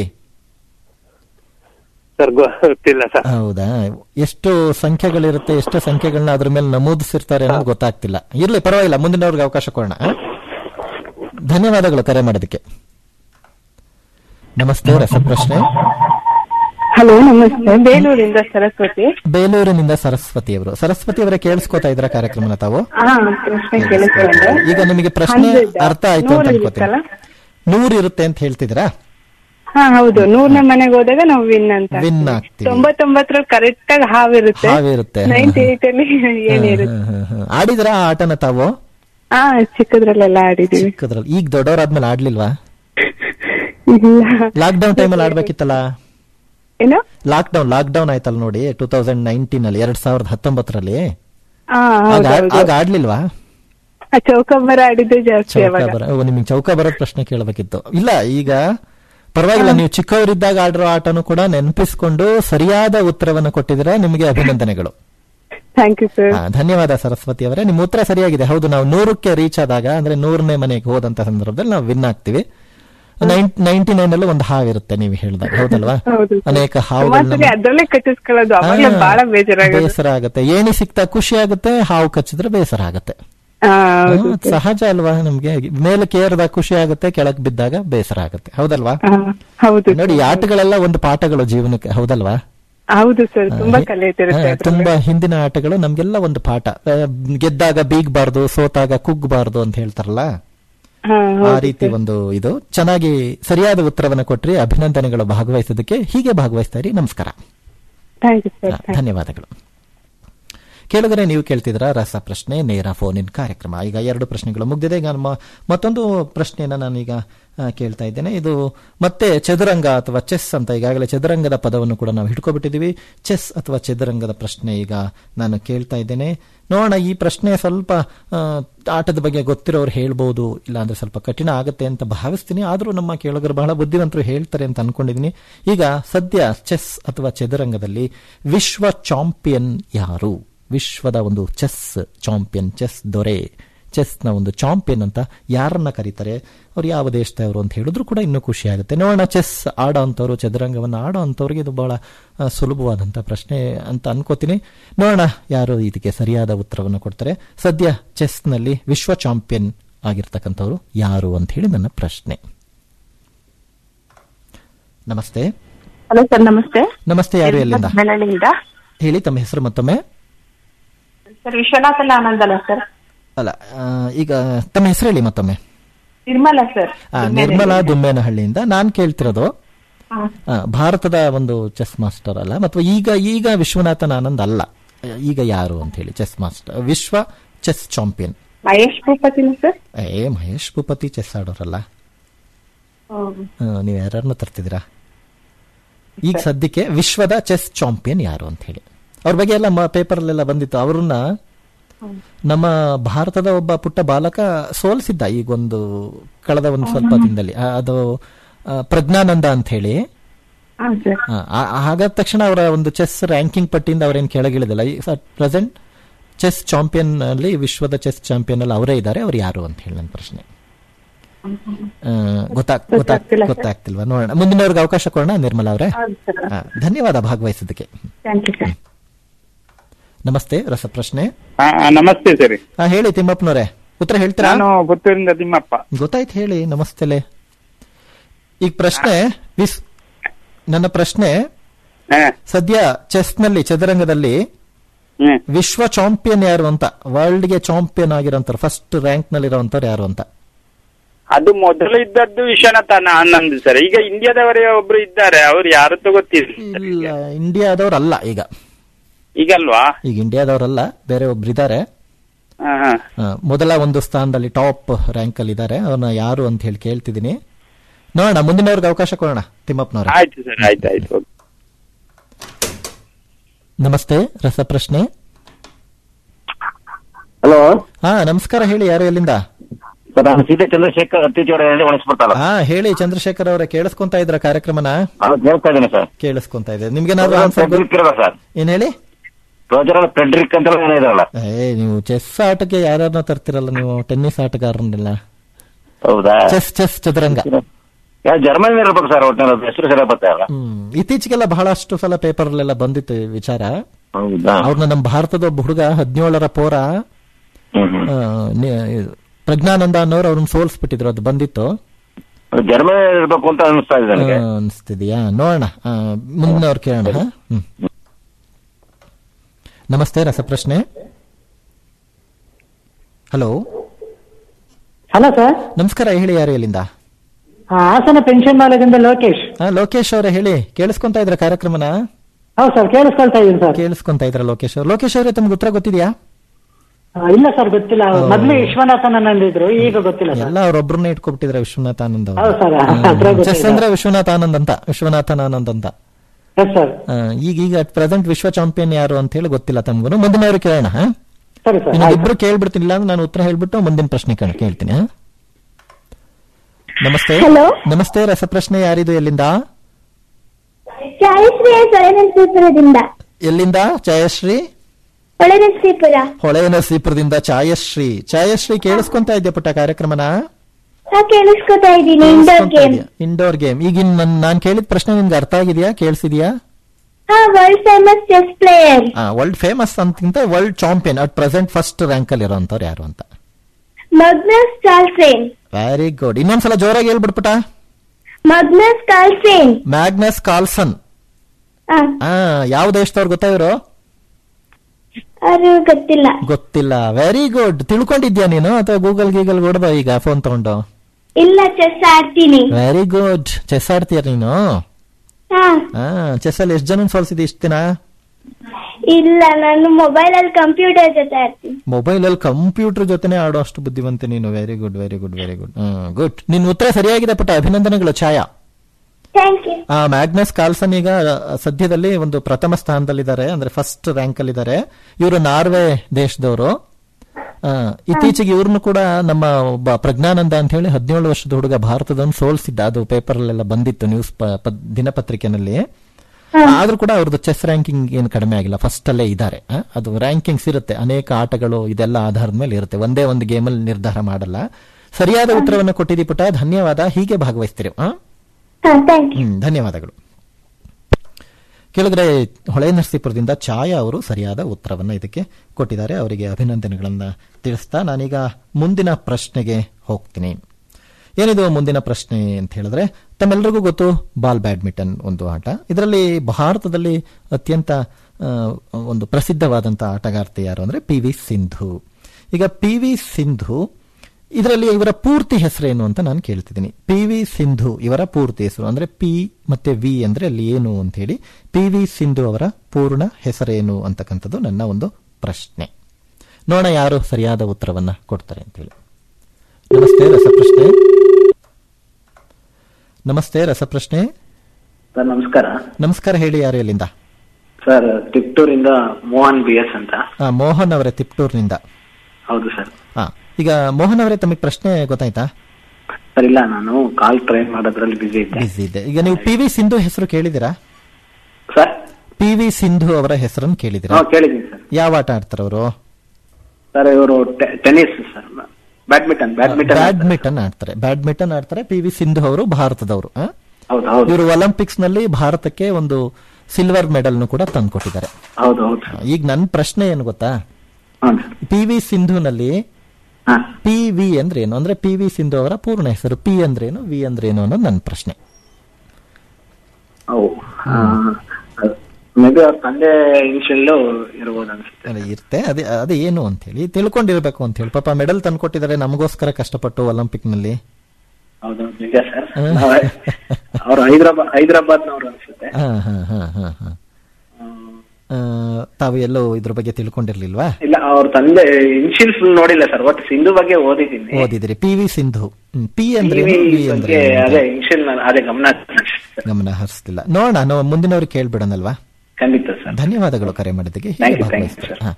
ಸರ್ ಗೊತ್ತಿಲ್ಲ ಸರ್ ಹೌದಾ ಎಷ್ಟು ಸಂಖ್ಯೆಗಳಿರುತ್ತೆ ಎಷ್ಟು ಸಂಖ್ಯೆಗಳನ್ನ ಅದ್ರ ಮೇಲೆ ನಮೂದಿಸಿರ್ತಾರೆ ಅನ್ನೋದು ಗೊತ್ತಾಗ್ತಿಲ್ಲ ಇರ್ಲಿ ಪರವಾಗಿಲ್ಲ ಮುಂದಿನವ್ರಿಗೆ ಅವಕಾಶ ಕೊಡೋಣ ಆ? ಧನ್ಯವಾದಗಳು ಕರೆ ಮಾಡೋದಕ್ಕೆ ನಮಸ್ತೆ ರಸಪ್ರಶ್ನೆ ಹಲೋ ನಮಸ್ತೆ ಬೇಲೂರಿಂದ ಸರಸ್ವತಿ ಬೇಲೂರಿನಿಂದ ಸರಸ್ವತಿ ಅವರು ಸರಸ್ವತಿ ಅವರೇ ಕೇಳಿಸ್ಕೊತಾ ಇದ್ರ ಕಾರ್ಯಕ್ರಮನ ತಾವು ಹಾ ಪ್ರಶ್ನೆ ಕೇಳಿಸ್ಕೊಂಡೆ ಈಗ ನಿಮಗೆ ಪ್ರಶ್ನೆ Hundred. ಅರ್ಥ ಆಯ್ತು ಅಂತ ನೂರು ಅನ್ಕೋತೀನಿ ಇರುತ್ತಲ್ಲ? ನೂರು ಇರುತ್ತೆ ಅಂತ ಹೇಳ್ತಿದ್ದೀರಾ ಹಾ ಹೌದು ನೂರನೇ ಮನೆಗೆ ಹೋದಾಗ ನಾವು ವಿನ್ ಅಂತ Win ಆಗ್ತೀವಿ. ತೊಂಬತ್ತೊಂಬತ್ತರಲ್ಲಿ ಕರೆಕ್ಟ್ ಆಗಿ ಹಾವಿರುತ್ತೆ ಹಾವಿರುತ್ತೆ. ನೈನ್ಟಿ ಏಟ್ ಅಲ್ಲಿ ಏನಿರುತ್ತೆ ಹ್ಮ್, ಹ್ಮ್, ಹ್ಮ್. ಆಡಿದ್ರ ಆ ಆಟನ ತಾವು ಹಾ ಚಿಕ್ಕದ್ರಲ್ಲೆಲ್ಲ ಆಡಿದೀವಿ ಚಿಕ್ಕದ್ರಲ್ಲಿ ಈಗ ದೊಡ್ಡವರಾದ್ಮೇಲೆ ಆಡ್ಲಿಲ್ವಾ ಇಲ್ಲ ಲಾಕ್ ಡೌನ್ ಟೈಮಲ್ಲಿ ಆಡ್ಬೇಕಿತ್ತಲ್ಲ ಏನು ಲಾಕ್ ಡೌನ್ ಲಾಕ್ ಡೌನ್ ಆಯ್ತಲ್ಲ ನೋಡಿ ಟೂ ತೌಸಂಡ್ ನೈನ್ಟೀನ್ ಅಲ್ಲಿ ಎರಡ್ ಸಾವಿರದ ಹತ್ತೊಂಬತ್ತರಲ್ಲಿ ಹಾ ಆಗ ಹೌದು ಆಗ ಆಡ್ಲಿಲ್ವಾ ಆ ಚೌಕಂಬರ ಆಡಿದ್ದು ಜಾಸ್ತಿ ಚೌಕ ಅವಾಗ ಬರ ಓ, ನಿಮಗೆ ಚೌಕ ಬರೋದ್ ಪ್ರಶ್ನೆ ಕೇಳಬೇಕಿತ್ತು ಇಲ್ಲ ಈಗ ಪರವಾಗಿಲ್ಲ ನೀವು ಚಿಕ್ಕವರಿದ್ದಾಗ ಆಡಿರೋ ಆಟನು ಕೂಡ ನೆನಪಿಸ್ಕೊಂಡು ಸರಿಯಾದ ಉತ್ತರವನ್ನು ಕೊಟ್ಟಿದ್ರೆ ನಿಮಗೆ ಅಭಿನಂದನೆಗಳು ಥ್ಯಾಂಕ್ ಯು ಸರ್ ಹಾ, ಧನ್ಯವಾದ ಸರಸ್ವತಿ ಅವರೇ ನಿಮ್ಮ ಉತ್ತರ ಸರಿಯಾಗಿದೆ ಹೌದು ನಾವು ನೂರಕ್ಕೆ ರೀಚ್ ಆದಾಗ ಅಂದ್ರೆ ನೂರನೇ ಮನೆಗೆ ಹೋದಂತ ಸಂದರ್ಭದಲ್ಲಿ ನಾವು ವಿನ್ ಆಗ್ತೀವಿ ನೈನ್ಟಿ ನೈನ್ ಅಲ್ಲೂ ಒಂದು ಹಾವಿರುತ್ತೆ ನೀವು ಹೇಳಿದಾಗ ಹೌದಲ್ವಾ ಹೌದು sir. ಅನೇಕ ಸುಮಾರ್ ಹಾವುಗಳನ್ನ ಸರಿ ಅದ್ರಲ್ಲೇ ಕಟ್ಟಿಸ್ಕೊಳ್ಳೋದು ಅವಾಗಲೇ ಹಾ, ಬಹಳ ಬೇಜಾರಾಗೋದು ಬೇಸರ ಆಗುತ್ತೆ ಏಣಿ ಸಿಕ್ತಾ ಖುಷಿ ಆಗುತ್ತೆ ಹಾವು ಕಚ್ಚಿದ್ರೆ ಬೇಸರ ಆಗುತ್ತೆ ಹಾ ಹೌದು ಹಾ, ಸಹಜ ಅಲ್ವಾ ನಮ್ಗೆ ಮೇಲೆ ಕೇರದಾಗ ಖುಷಿ ಆಗುತ್ತೆ ಕೆಳಗ್ ಬಿದ್ದಾಗ ಬೇಸರ ಆಗುತ್ತೆ ಹೌದಲ್ವಾ ಹಾ, ಹೌದು ನೋಡಿ ಈ ಆಟಗಳೆಲ್ಲ ಒಂದು ಪಾಠಗಳು ಜೀವನಕ್ಕೆ ಹೌದಲ್ವಾ ಹೌದು ಸರ್ ತುಂಬಾ ಕಲಿಯುತ್ತಿರುತ್ತೆ ಹಾ, ತುಂಬಾ ಹಿಂದಿನ ಆಟಗಳು ನಮ್ಗೆಲ್ಲ ಒಂದು ಪಾಠ ಆ, ಗೆದ್ದಾಗ ಬೀಗ್ಬಾರ್ದು ಸೋತಾಗ ಕುಗ್ಬಾರ್ದು ಅಂತ ಹೇಳ್ತಾರಲ್ಲ ಹಾ ಆ ರೀತಿ ಒಂದು ಇದು ಚೆನ್ನಾಗಿ ಸರಿಯಾದ ಉತ್ತರವನ್ನ ಕೊಟ್ರಿ ಅಭಿನಂದನೆಗಳು ಭಾಗವಹಿಸೋದಕ್ಕೆ ಹೀಗೆ ಭಾಗವಹಿಸ್ತಾ ಇರಿ ನಮಸ್ಕಾರ ಥ್ಯಾಂಕ್ ಯು ಹಾ, ಸರ್ ಧನ್ಯವಾದಗಳು ಕೇಳಿದರೆ ನೀವು ಕೇಳ್ತಿದ್ರ ರಸ ಪ್ರಶ್ನೆ ನೇರ ಫೋನ್ ಇನ್ ಕಾರ್ಯಕ್ರಮ ಈಗ ಎರಡು ಪ್ರಶ್ನೆಗಳು ಮುಗ್ದಿದೆ ಈಗ ನಮ್ಮ ಮತ್ತೊಂದು ಪ್ರಶ್ನೆಯನ್ನ ನಾನೀಗ ಆ, ಕೇಳ್ತಾ ಇದ್ದೇನೆ ಇದು ಮತ್ತೆ ಚದುರಂಗ ಅಥವಾ ಚೆಸ್ ಅಂತ ಈಗಾಗಲೇ ಚದುರಂಗದ ಪದವನ್ನು ಕೂಡ ನಾವು ಹಿಡ್ಕೊಬಿಟ್ಟಿದೀವಿ ಚೆಸ್ ಅಥವಾ ಚದುರಂಗದ ಪ್ರಶ್ನೆ ಈಗ ನಾನು ಕೇಳ್ತಾ ಇದ್ದೇನೆ ನೋಡೋಣ ಈ ಪ್ರಶ್ನೆ ಸ್ವಲ್ಪ ಆ, ಆಟದ ಬಗ್ಗೆ ಗೊತ್ತಿರೋರು ಹೇಳ್ಬೋದು ಇಲ್ಲಾಂದ್ರೆ ಸ್ವಲ್ಪ ಕಠಿಣ ಆಗುತ್ತೆ ಅಂತ ಭಾವಿಸ್ತೀನಿ ಆದರೂ ನಮ್ಮ ಕೇಳುಗರು ಬಹಳ ಬುದ್ಧಿವಂತರು ಹೇಳ್ತಾರೆ ಅಂತ ಅನ್ಕೊಂಡಿದ್ದೀನಿ ಈಗ ಸದ್ಯ ಚೆಸ್ ಅಥವಾ ಚದುರಂಗದಲ್ಲಿ ವಿಶ್ವ ಚಾಂಪಿಯನ್ ಯಾರು ವಿಶ್ವದ ಒಂದು ಚೆಸ್ ಚಾಂಪಿಯನ್ ಚೆಸ್ ದೊರೆ ಚೆಸ್ನ ಒಂದು ಚಾಂಪಿಯನ್ ಅಂತ ಯಾರನ್ನ ಕರೀತಾರೆ ಅವ್ರು ಯಾವ ದೇಶದವರು ಅಂತ ಹೇಳಿದ್ರು ಕೂಡ ಇನ್ನೂ ಖುಷಿ ಆಗುತ್ತೆ ನೋಡೋಣ ಚೆಸ್ ಆಡೋ ಅಂಥವ್ರು ಚದುರಂಗವನ್ನು ಆಡೋ ಅಂಥವ್ರಿಗೆ ಇದು ಬಹಳ ಆ, ಸುಲಭವಾದಂಥ ಪ್ರಶ್ನೆ ಅಂತ ಅನ್ಕೋತೀನಿ ನೋಡೋಣ ಯಾರು ಇದಕ್ಕೆ ಸರಿಯಾದ ಉತ್ತರವನ್ನು ಕೊಡ್ತಾರೆ ಸದ್ಯ ಚೆಸ್ನಲ್ಲಿ ವಿಶ್ವ ಚಾಂಪಿಯನ್ ಆಗಿರ್ತಕ್ಕಂಥವ್ರು ಯಾರು ಅಂತ ಹೇಳಿ ನನ್ನ ಪ್ರಶ್ನೆ ನಮಸ್ತೆ ಹಲೋ ಸರ್ ನಮಸ್ತೆ ನಮಸ್ತೆ ಯಾರು ಎಲ್ಲಿಂದ ಬೆಳಳ್ಳಿಯಿಂದ ಹೇಳಿ ತಮ್ಮ ಹೆಸರು ಮತ್ತೊಮ್ಮೆ ಸರ್ ವಿಶ್ವನಾಥನ ಆನಂದ್ ಅಲ್ಲ ಸರ್ ಅಲ್ಲ ಆ, ಈಗ ತಮ್ಮ ಹೆಸರು ಹೇಳಿ ಮತ್ತೊಮ್ಮೆ ನಿರ್ಮಲ ಸರ್ ಆ, ನಿರ್ಮಲಾ ದುಮ್ಮೇನಹಳ್ಳಿಯಿಂದ ನಾನು ಕೇಳ್ತಿರೋದು ಹಾ. ಆ, ಭಾರತದ ಒಂದು ಚೆಸ್ ಮಾಸ್ಟರ್ ಅಲ್ಲ ಮತ್ತು ಈಗ ಈಗ ವಿಶ್ವನಾಥನ್ ಆನಂದ್ ಅಲ್ಲ ಈಗ ಯಾರು ಅಂತ ಹೇಳಿ ಚೆಸ್ ಮಾಸ್ಟರ್ ವಿಶ್ವ ಚೆಸ್ ಚಾಂಪಿಯನ್ ಮಹೇಶ್ ಭೂಪತಿನ ಸರ್ ಏ ಮಹೇಶ್ ಭೂಪತಿ ಚೆಸ್ ಆಡೋರಲ್ಲ ಆ, ನೀವು ಯಾರನ್ನ ತರ್ತಿದ್ದೀರಾ ಈಗ ಸದ್ಯಕ್ಕೆ ವಿಶ್ವದ ಚೆಸ್ ಚಾಂಪಿಯನ್ ಯಾರು ಅಂತ ಹೇಳಿ ಅವ್ರ ಬಗ್ಗೆ ಎಲ್ಲ ಪೇಪರ್ ಅಲ್ಲೆಲ್ಲ ಬಂದಿತ್ತು ಅವ್ರನ್ನ ನಮ್ಮ ಭಾರತದ ಒಬ್ಬ ಪುಟ್ಟ ಬಾಲಕ ಸೋಲಿಸಿದ್ದ ಈಗೊಂದು ಕಳೆದ ಒಂದು ಸ್ವಲ್ಪ ದಿನದಲ್ಲಿ ಆ, ಅದು ಆ, ಪ್ರಜ್ಞಾನಂದ ಅಂತ ಹೇಳಿ ಹಾ ಸರ್ ಆ, ಆ- ಹಾಗಾದ ತಕ್ಷಣ ಅವರ ಒಂದು ಚೆಸ್ ರ್ಯಾಂಕಿಂಗ್ ಪಟ್ಟಿಯಿಂದ ಅವರೇನು ಕೆಳಗಿಳಿದಿಲ್ಲ ಪ್ರೆಸೆಂಟ್ ಚೆಸ್ ಚಾಂಪಿಯನ್ ಅಲ್ಲಿ ವಿಶ್ವದ ಚೆಸ್ ಚಾಂಪಿಯನ್ ಅಲ್ಲಿ ಅವರೇ ಇದ್ದಾರೆ ಅವ್ರು ಯಾರು ಅಂತ ಹೇಳಿ ನನ್ನ ಪ್ರಶ್ನೆ ಆ, ಗೊತ್ತಾಗ್ ಗೊತ್ತಾಗ್ ಗೊತ್ತಾಗ್ತಿಲ್ಲ ಸರ್. ಗೊತ್ತಾಗ್ತಿಲ್ವಾ ನೋಡೋಣ ಮುಂದಿನವ್ರಿಗೆ ಅವಕಾಶ ಕೊಡೋಣ ನಿರ್ಮಲಾ ಅವರೇ ಹೌದು ಸರ್ ಆ, ಧನ್ಯವಾದ ಭಾಗವಹಿಸಿದ್ದಕ್ಕೆ ಥ್ಯಾಂಕ್ ಯು ಸರ್ ನಮಸ್ತೆ ರಸಪ್ರಶ್ನೆ ಹಾ ನಮಸ್ತೆ ಸರಿ ಹಾ ಹೇಳಿ ತಿಮ್ಮಪ್ಪನವರೇ ಉತ್ತರ ಹೇಳ್ತೀರಾ ನಾನು ಪುತ್ತೂರಿಂದ ತಿಮ್ಮಪ್ಪ ಗೊತ್ತಾಯ್ತು ಹೇಳಿ ನಮಸ್ತೆಲೆ ಈಗ ಪ್ರಶ್ನೆ ವಿಸ್ ನನ್ನ ಪ್ರಶ್ನೆ ಹಾ, ಸದ್ಯ ಚೆಸ್ನಲ್ಲಿ ಚದುರಂಗದಲ್ಲಿ ಹ್ಮ್. ವಿಶ್ವ ಚಾಂಪಿಯನ್ ಯಾರು ಅಂತ ವರ್ಲ್ಡ್ ಗೆ ಚಾಂಪಿಯನ್ ಆಗಿರೋಂಥವ್ರು ಫಸ್ಟ್ ರ್ಯಾಂಕ್ ನಲ್ಲಿರೋಂಥವ್ರು ಯಾರು ಅಂತ ಅದು ಮೊದಲು ಇದ್ದದ್ದು ವಿಶ್ವನಾಥನ ಆನಂದ್ ಸರ್ ಈಗ ಇಂಡಿಯಾದವರೇ ಒಬ್ರು ಇದ್ದಾರೆ ಅವ್ರು ಯಾರದ್ದು ಗೊತ್ತಿಲ್ಲ ಸರ್ ಇಲ್ಲ ಈಗ. ಇಂಡಿಯಾದವ್ರಲ್ಲ ಈಗ ಈಗಲ್ವಾ ಈಗ ಇಂಡಿಯಾದವರಲ್ಲ ಬೇರೆ ಒಬ್ರು ಇದ್ದಾರೆ ಹಾ, ಹಾ. ಆ, ಮೊದಲ ಒಂದು ಸ್ಥಾನದಲ್ಲಿ ಟಾಪ್ ರ್ಯಾಂಕ್ ಅಲ್ಲಿ ಇದ್ದಾರೆ ಅವ್ರನ್ನ ಯಾರು ಅಂತ ಹೇಳಿ ಕೇಳ್ತಿದ್ದೀನಿ ನೋಡೋಣ ಮುಂದಿನವ್ರಿಗೆ ಅವಕಾಶ ಕೊಡೋಣ ತಿಮ್ಮಪ್ಪನವ್ರ ಆಯ್ತು ಸರ್ ಆಯ್ತು ಆಯ್ತು ಓಕೆ. ನಮಸ್ತೆ ರಸಪ್ರಶ್ನೆ ಹಲೋ ಹಾ ನಮಸ್ಕಾರ ಹೇಳಿ ಯಾರು ಎಲ್ಲಿಂದ ಸರ್ ನಾನು ಸೀತೆ ಚಂದ್ರಶೇಖರ್ ಅತ್ತೀಚೋಡಲ್ಲಿ ಒಣಸ್ಬಿಡ್ತಲ್ಲ ಹಾ ಹೇಳಿ ಚಂದ್ರಶೇಖರ್ ಅವರೇ ಕೇಳಿಸ್ಕೊಂತಾ ಇದ್ರ ಕಾರ್ಯಕ್ರಮನ ಅದು ಕೇಳ್ತಾ ಇದ್ದೀನಿ ಸರ್ ಕೇಳಿಸ್ಕೊಂತಾ ಇದೆ ನಿಮ್ಗೇನಾದ್ರು ಆನ್ಸರ್ ಫ್ರೆಡ್ರಿಕ್ ಇರಲ್ಲ ಸರ್ ಏನ್ ಹೇಳಿ ರೋಜರ್ ಫ್ರೆಡ್ರಿಕ್ ಅಂತ ಏನೋ ಇದಾರಲ್ಲ ಏ ನೀವು ಚೆಸ್ ಆಟಕ್ಕೆ ಯಾರನ್ನ ತರ್ತಿರಲ್ಲ ನೀವು ಟೆನ್ನಿಸ್ ಆಟಗಾರನ್ನೆಲ್ಲ ಹೌದಾ ಚೆಸ್ ಚೆಸ್ ಚದುರಂಗ ಯಾವ ಜರ್ಮನಿ ಇರ್ಬೇಕು ಸರ್ ಒಟ್ಟಿನಲ್ಲಿ ಹೆಸರು ಸರಿಯಾಗಿ ಬರ್ತಾ ಇಲ್ಲ ಹ್ಮ್ ಇತ್ತೀಚೆಗೆಲ್ಲ ಬಹಳಷ್ಟು ಸಲ ಪೇಪರ್ ಅಲ್ಲೆಲ್ಲ ಬಂದಿತ್ತು ಈ ವಿಚಾರ ಹೌದಾ ಅವ್ರನ್ನ ನಮ್ಮ ಭಾರತದ ಒಬ್ಬ ಹುಡುಗ ಹದಿನೇಳರ ಪೋರ ಹ್ಮ್ ಹ್ಮ್ ಆ, ನಿ- ಇದು, ಪ್ರಜ್ಞಾನಂದ ಅನ್ನೋರು ಅವ್ರನ್ನ ಸೋಲ್ಸ್ಬಿಟ್ಟಿದ್ರು ಅದು ಬಂದಿತ್ತು ಅದು ಜರ್ಮನಿ ಇರ್ಬೇಕು ಅಂತ ಅನಿಸ್ತಾ ಇದೆ ನನಗೆ ಆ, ಅನ್ಸ್ತಿದ್ಯಾ ನೋಡೋಣ ಆ, ಮುಂದಿನವ್ರು ಕೇಳೋಣ ಹಾ? ಹ್ಮ್ ನಮಸ್ತೆ ರಸಪ್ರಶ್ನೆ ಹಲೋ ಹಲೋ ಸರ್ ನಮಸ್ಕಾರ ಹೇಳಿ ಯಾರು ಎಲ್ಲಿಂದ ಹಾಸನ ಪೆನ್ಷನ್ ಮಾಲದಿಂದ ಲೋಕೇಶ್ ಹಾ ಲೋಕೇಶ್ ಅವರೇ ಹೇಳಿ ಕೇಳಿಸ್ಕೊಂತಾ ಇದ್ರ ಕಾರ್ಯಕ್ರಮನ ಹೌದು ಸರ್ ಕೇಳಿಸ್ಕೊಳ್ತಾ ಇದ್ದೀನಿ ಸರ್ ಕೇಳಿಸ್ಕೊಂತಾ ಇದ್ರ ಲೋಕೇಶ್ ಅವ್ರು ಲೋಕೇಶ್ ಅವರೇ ತಮ್ಗೆ ಉತ್ತರ ಗೊತ್ತಿದ್ಯಾ ಆ, ಇಲ್ಲ ಸರ್ ಗೊತ್ತಿಲ್ಲ ಮೊದ್ಲು ವಿಶ್ವನಾಥನ್ ಅಂದಿದ್ರು ಈಗ ಗೊತ್ತಿಲ್ಲ ಸರ್ ಎಲ್ಲ ಅವ್ರೊಬ್ರನ್ನೇ ಇಟ್ಕೊಬಿಟ್ಟಿದ್ರೆ ವಿಶ್ವನಾಥ ಆನಂದ್ ಅವರು ಹೌದು ಸರ್ ಅದ್ರ ಚೆಸ್ ಗೊತ್ತಿಲ್ಲ ಅಂದ್ರೆ ವಿಶ್ವನಾಥ ಆನಂದ್ ಅಂತ ವಿಶ್ವನಾಥನ್ ಆನಂದ್ ಅಂತ ಎಸ್ ಸರ್ ಆ, ಈಗ ಈಗ ಅಟ್ ಪ್ರೆಸೆಂಟ್ ವಿಶ್ವ ಚಾಂಪಿಯನ್ ಯಾರು ಅಂತ ಹೇಳಿ ಗೊತ್ತಿಲ್ಲ ತಮ್ಗೂ ಮುಂದಿನವ್ರು ಕೇಳೋಣ ಹಾ? ಸರಿ ಸರ್ ಇನ್ನೊಂದು ಇಬ್ರು ಕೇಳ್ಬಿಡ್ತೀನಿ ಇಲ್ಲ ಅಂದ್ರೆ ನಾನು ಉತ್ತರ ಹೇಳ್ಬಿಟ್ಟು ಮುಂದಿನ ಪ್ರಶ್ನೆ ಕೇಳ್- ಕೇಳ್ತೀನಿ ಹಾ? ನಮಸ್ತೆ Hello. ನಮಸ್ತೆ ರಸಪ್ರಶ್ನೆ ಯಾರಿದು ಎಲ್ಲಿಂದ ಚಾಯಶ್ರೀ ಹೊಳೆನರಸೀಪುರದಿಂದ ಎಲ್ಲಿಂದ ಚಾಯಶ್ರೀ ಹೊಳೆನರಸೀಪುರ ಹೊಳೆ ನರಸೀಪುರದಿಂದ ಚಾಯಶ್ರೀ ಚಾಯಶ್ರೀ ಕೇಳಿಸ್ಕೊಂತಾ ಇದ್ಯಾ ಪುಟ್ಟ ಕಾರ್ಯಕ್ರಮನ ಹಾ ಕೇಳಿಸ್ಕೊತಾ ಇದ್ದೀನಿ ಇಂಡೋರ್ ಗೇಮ್ ಇಂಡೋರ್ ಗೇಮ್ ಈಗ ನಾನು ಕೇಳಿದ ಪ್ರಶ್ನೆ ನಿಮ್ಗೆ ಅರ್ಥ ಆಗಿದೆಯಾ ಕೇಳಿಸಿದ್ಯಾ ಹಾ world famous chess player world famous ಅಂತಿಂತ world champion at present first rank ಅಲ್ಲಿ ಇರೋಂಥವ್ರು ಯಾರು ಅಂತ ಮಗ್ನಸ್ ಕಾರ್ಲ್ಸೇನ್ ವೆರಿ ಗುಡ್ ಇನ್ನೊಂದ್ಸಲ ಜೋರಾಗಿ ಹೇಳ್ಬಿಡ್ಪುಟ ಮಗ್ನಸ್ ಕಾರ್ಲ್ಸೇನ್ ಮ್ಯಾಗ್ನಸ್ ಕಾರ್ಲ್ಸನ್ ಹಾ ಆ ಯಾವ ದೇಶದವ್ರು ಗೊತ್ತಾ ಇವರು ಅದು ಗೊತ್ತಿಲ್ಲ ಗೊತ್ತಿಲ್ಲ ವೆರಿ ಗುಡ್ ತಿಳ್ಕೊಂಡಿದ್ಯಾ ನೀನು ಅಥವಾ ಗೂಗಲ್ ಗೀಗಲ್ ಹೊಡೆದ ಈಗ ಫೋನ್ ತಗೊಂಡು ಇಲ್ಲ ಚೆಸ್ ಆಡ್ತೀನಿ ವೆರಿ ಗುಡ್ ಚೆಸ್ ಆಡ್ತೀಯ ನೀನು ಹಾ ಹಾ ಚೆಸ್ ಅಲ್ಲಿ ಎಷ್ಟು ಜನ ಸೋಲ್ಸಿದಿ ಇಷ್ಟ ದಿನ ಇಲ್ಲ ನಾನು ಮೊಬೈಲ್ ಅಲ್ಲಿ ಕಂಪ್ಯೂಟರ್ ಜೊತೆ ಆಡ್ತೀನಿ ಮೊಬೈಲ್ ಅಲ್ಲಿ ಕಂಪ್ಯೂಟರ್ ಜೊತೆನೆ ಆಡೋ ಅಷ್ಟು ಬುದ್ಧಿವಂತೆ ನೀನು very good very good very good good ನಿನ್ ಉತ್ತರ ಸರಿಯಾಗಿದೆ ಪುಟ್ಟ ಅಭಿನಂದನೆಗಳು ಛಾಯಾ ಥ್ಯಾಂಕ್ ಯು ಆ ಮ್ಯಾಗ್ನಸ್ ಕಾರ್ಲ್ಸನ್ ಈಗ ಆ, ಸದ್ಯದಲ್ಲಿ ಒಂದು ಪ್ರಥಮ ಸ್ಥಾನದಲ್ಲಿದ್ದಾರೆ ಅಂದ್ರೆ ಫಸ್ಟ್ ರ್ಯಾಂಕ್ ಅಲ್ಲಿದ್ದಾರೆ ಇವರು ನಾರ್ವೆ ದೇಶದವರು ಆ, ಇತ್ತೀಚೆಗೆ ಇವ್ರನ್ನು ಕೂಡ ನಮ್ಮ ಒಬ್ಬ ಪ್ರಜ್ಞಾನಂದ ಅಂತ ಹೇಳಿ ಹದಿನೇಳು ವರ್ಷದ ಹುಡುಗ ಭಾರತದವನು ಸೋಲ್ಸಿದ್ದ ಅದು ಪೇಪರ್ ಅಲ್ಲೆಲ್ಲ ಬಂದಿತ್ತು ನ್ಯೂಸ್ ಪ- ಪ- ದಿನಪತ್ರಿಕೆನಲ್ಲಿ ಆದ್ರೂ ಕೂಡ ಅವ್ರದ್ದು ಚೆಸ್ ರ್ಯಾಂಕಿಂಗ್ ಏನು ಕಡಿಮೆ ಆಗಿಲ್ಲ ಫಸ್ಟ್ ಅಲ್ಲೇ ಇದ್ದಾರೆ ಆ, ಅದು ರ್ಯಾಂಕಿಂಗ್ಸ್ ಇರುತ್ತೆ ಅನೇಕ ಆಟಗಳು ಇದೆಲ್ಲ ಆಧಾರದ ಮೇಲೆ ಇರುತ್ತೆ ಒಂದೇ ಒಂದು ಗೇಮಲ್ಲಿ ನಿರ್ಧಾರ ಮಾಡಲ್ಲ ಸರಿಯಾದ ಉತ್ತರವನ್ನು ಕೊಟ್ಟಿದ್ದೀ ಪುಟ ಧನ್ಯವಾದ ಹೀಗೆ ಭಾಗವಹಿಸ್ತೀರಿ ಆ ಹಾ ಥ್ಯಾಂಕ್ ಯು ಹ್ಮ್ ಧನ್ಯವಾದಗಳು ಕೆಳಗಡೆ ಹೊಳೆ ನರಸೀಪುರದಿಂದ ಛಾಯಾ ಅವರು ಸರಿಯಾದ ಉತ್ತರವನ್ನ ಇದಕ್ಕೆ ಕೊಟ್ಟಿದ್ದಾರೆ ಅವರಿಗೆ ಅಭಿನಂದನೆಗಳನ್ನ ತಿಳಿಸ್ತಾ ನಾನೀಗ ಮುಂದಿನ ಪ್ರಶ್ನೆಗೆ ಹೋಗ್ತೀನಿ ಏನಿದು ಮುಂದಿನ ಪ್ರಶ್ನೆ ಅಂತ ಹೇಳಿದ್ರೆ ತಮ್ಮೆಲ್ಲರಿಗೂ ಗೊತ್ತು ಬಾಲ್ ಬ್ಯಾಡ್ಮಿಂಟನ್ ಒಂದು ಆಟ ಇದರಲ್ಲಿ ಭಾರತದಲ್ಲಿ ಅತ್ಯಂತ ಆ, ಒಂದು ಪ್ರಸಿದ್ಧವಾದಂಥ ಆಟಗಾರ್ತಿ ಯಾರು ಅಂದ್ರೆ ಪಿ ವಿ ಸಿಂಧು ಈಗ ಪಿ ವಿ ಸಿಂಧು ಇದರಲ್ಲಿ ಇವರ ಪೂರ್ತಿ ಹೆಸರೇನು ಅಂತ ನಾನು ಕೇಳ್ತಿದ್ದೀನಿ ಪಿ ವಿ ಸಿಂಧು ಇವರ ಪೂರ್ತಿ ಹೆಸರು ಅಂದ್ರೆ ಪಿ ಮತ್ತೆ ವಿ ಅಂದ್ರೆ ಅಲ್ಲಿ ಏನು ಅಂತ ಹೇಳಿ ಪಿ ವಿ ಸಿಂಧು ಅವರ ಪೂರ್ಣ ಹೆಸರೇನು ಅಂತಕ್ಕಂಥದ್ದು ನನ್ನ ಒಂದು ಪ್ರಶ್ನೆ ನೋಡೋಣ ಯಾರು ಸರಿಯಾದ ಉತ್ತರವನ್ನ ಕೊಡ್ತಾರೆ ಅಂತ ಹೇಳಿ ನಮಸ್ತೆ ರಸಪ್ರಶ್ನೆ ನಮಸ್ತೆ ರಸಪ್ರಶ್ನೆ ಸರ್ ನಮಸ್ಕಾರ ನಮಸ್ಕಾರ ಹೇಳಿ ಯಾರು ಎಲ್ಲಿಂದ ಸರ್ ತಿಪ್ಟೂರಿಂದ ಮೋಹನ್ ಬಿ ಎಸ್ ಅಂತ ಆ, ಮೋಹನ್ ಅವರೇ ತಿಪ್ಟೂರ್ನಿಂದ ಹೌದು ಸರ್ ಹಾ ಈಗ ಮೋಹನ್ ಅವರೇ ತಮಗೆ ಪ್ರಶ್ನೆ ಗೊತ್ತಾಯ್ತಾ ಸರ್ ಇಲ್ಲ ನಾನು ಕಾಲ್ ಟ್ರೈ ಮಾಡೋದ್ರಲ್ಲಿ ಬಿಸಿ ಇದ್ದೆ ಬಿಸಿ ಇದೆ ಈಗ ನೀವು ಪಿ ವಿ ಸಿಂಧು ಹೆಸರು ಕೇಳಿದಿರಾ ಸರ್ ಪಿ ವಿ ಸಿಂಧು ಅವರ ಹೆಸರನ್ನು ಕೇಳಿದಿರಾ ಹಾ ಕೇಳಿದ್ದೀನಿ ಸರ್ ಯಾವ ಆಟ ಆಡ್ತಾರೆ ಅವರು ಸರ್ ಇವರು tennis sir badminton badminton badminton ಆಡ್ತಾರೆ ಬ್ಯಾಡ್ಮಿಂಟನ್ ಆಡ್ತಾರೆ ಪಿ ವಿ ಸಿಂಧು ಅವರು ಭಾರತದವರು ಆ? ಹೌದು ಹೌದು ಇವರು ಒಲಿಂಪಿಕ್ಸ್ ನಲ್ಲಿ ಭಾರತಕ್ಕೆ ಒಂದು ಸಿಲ್ವರ್ ಮೆಡಲ್ ಕೂಡ ತಂದ್ಕೊಟ್ಟಿದ್ದಾರೆ ಹೌದು ಹೌದು ಈಗ ನನ್ನ ಪ್ರಶ್ನೆ ಏನು ಗೊತ್ತಾ ಹೌದು ಸರ್ ಪಿ ವಿ ಸಿಂಧುನಲ್ಲಿ ಹಾ ಪಿ ವಿ ಅಂದ್ರೆ ಏನು ಅಂದ್ರೆ ಪಿ ವಿ ಸಿಂಧು ಅವರ ಪೂರ್ಣ ಹೆಸರು ಪಿ ಅಂದ್ರೇನು ವಿ ಅಂದ್ರೇನು ಅನ್ನೋದು ನನ್ನ ಪ್ರಶ್ನೆ ಓ ಮೇ ಬಿ ಅವ್ರ ತಂದೆ ಇನಿಷಿಯಲ್ ಇರ್ಬೋದು ಅನ್ಸುತ್ತೆ ಅದೇ ಇರುತ್ತೆ ಅದೇ ಅದೇ ಏನು ಅಂತ ಹೇಳಿ ತಿಳ್ಕೊಂಡಿರ್ಬೇಕು ಅಂತ ಹೇಳಿ ಪಾಪ ಮೆಡಲ್ ತಂದ್ಕೊಟ್ಟಿದ್ದಾರೆ ನಮಗೋಸ್ಕರ ಕಷ್ಟಪಟ್ಟು ಒಲಿಂಪಿಕ್ ನಲ್ಲಿ ಹೌದು ನಿಜ ಸರ್ ಅವ್ರು ಹೈದರಾಬಾದ್ ಹೈದರಾಬಾದ್ನವ್ರು ಅನ್ಸುತ್ತೆ ಹಾ ಹಾ ಹಾ ಹಾ ಹಾ ಆ, ತಾವು ಎಲ್ಲೋ ಇದ್ರ ಬಗ್ಗೆ ತಿಳ್ಕೊಂಡಿರ್ಲಿಲ್ವಾ ಇಲ್ಲ ಅವ್ರ ತಂದೆ ಇನ್ಶಿಯಲ್ಸ್ ನೋಡಿಲ್ಲ ಸರ್ ಒಟ್ಟು ಸಿಂಧು ಬಗ್ಗೆ ಓದಿದ್ದೀನಿ ಓದಿದ್ರಿ ಪಿ ವಿ ಸಿಂಧು ಪಿ ಅಂದ್ರೆ TV ವಿ ಅಂದ್ರೆ ಬಗ್ಗೆ ಅದೇ ಇನ್ಶಿಯಲ್ ಅದೇ ಗಮನ ಗಮನ ಹರಿಸ್ತಿಲ್ಲ ನೋಡೋಣ ನಾವು ಮುಂದಿನವ್ರಿಗೆ ಕೇಳ್ಬಿಡೋಣಲ್ವಾ ಖಂಡಿತ ಸರ್ ಧನ್ಯವಾದಗಳು ಕರೆ ಮಾಡಿದ್ದಕ್ಕೆ Thank ಹೀಗೆ you, thank you, ಭಾಗವಹಿಸ್ತಾರೆ ಹಾ.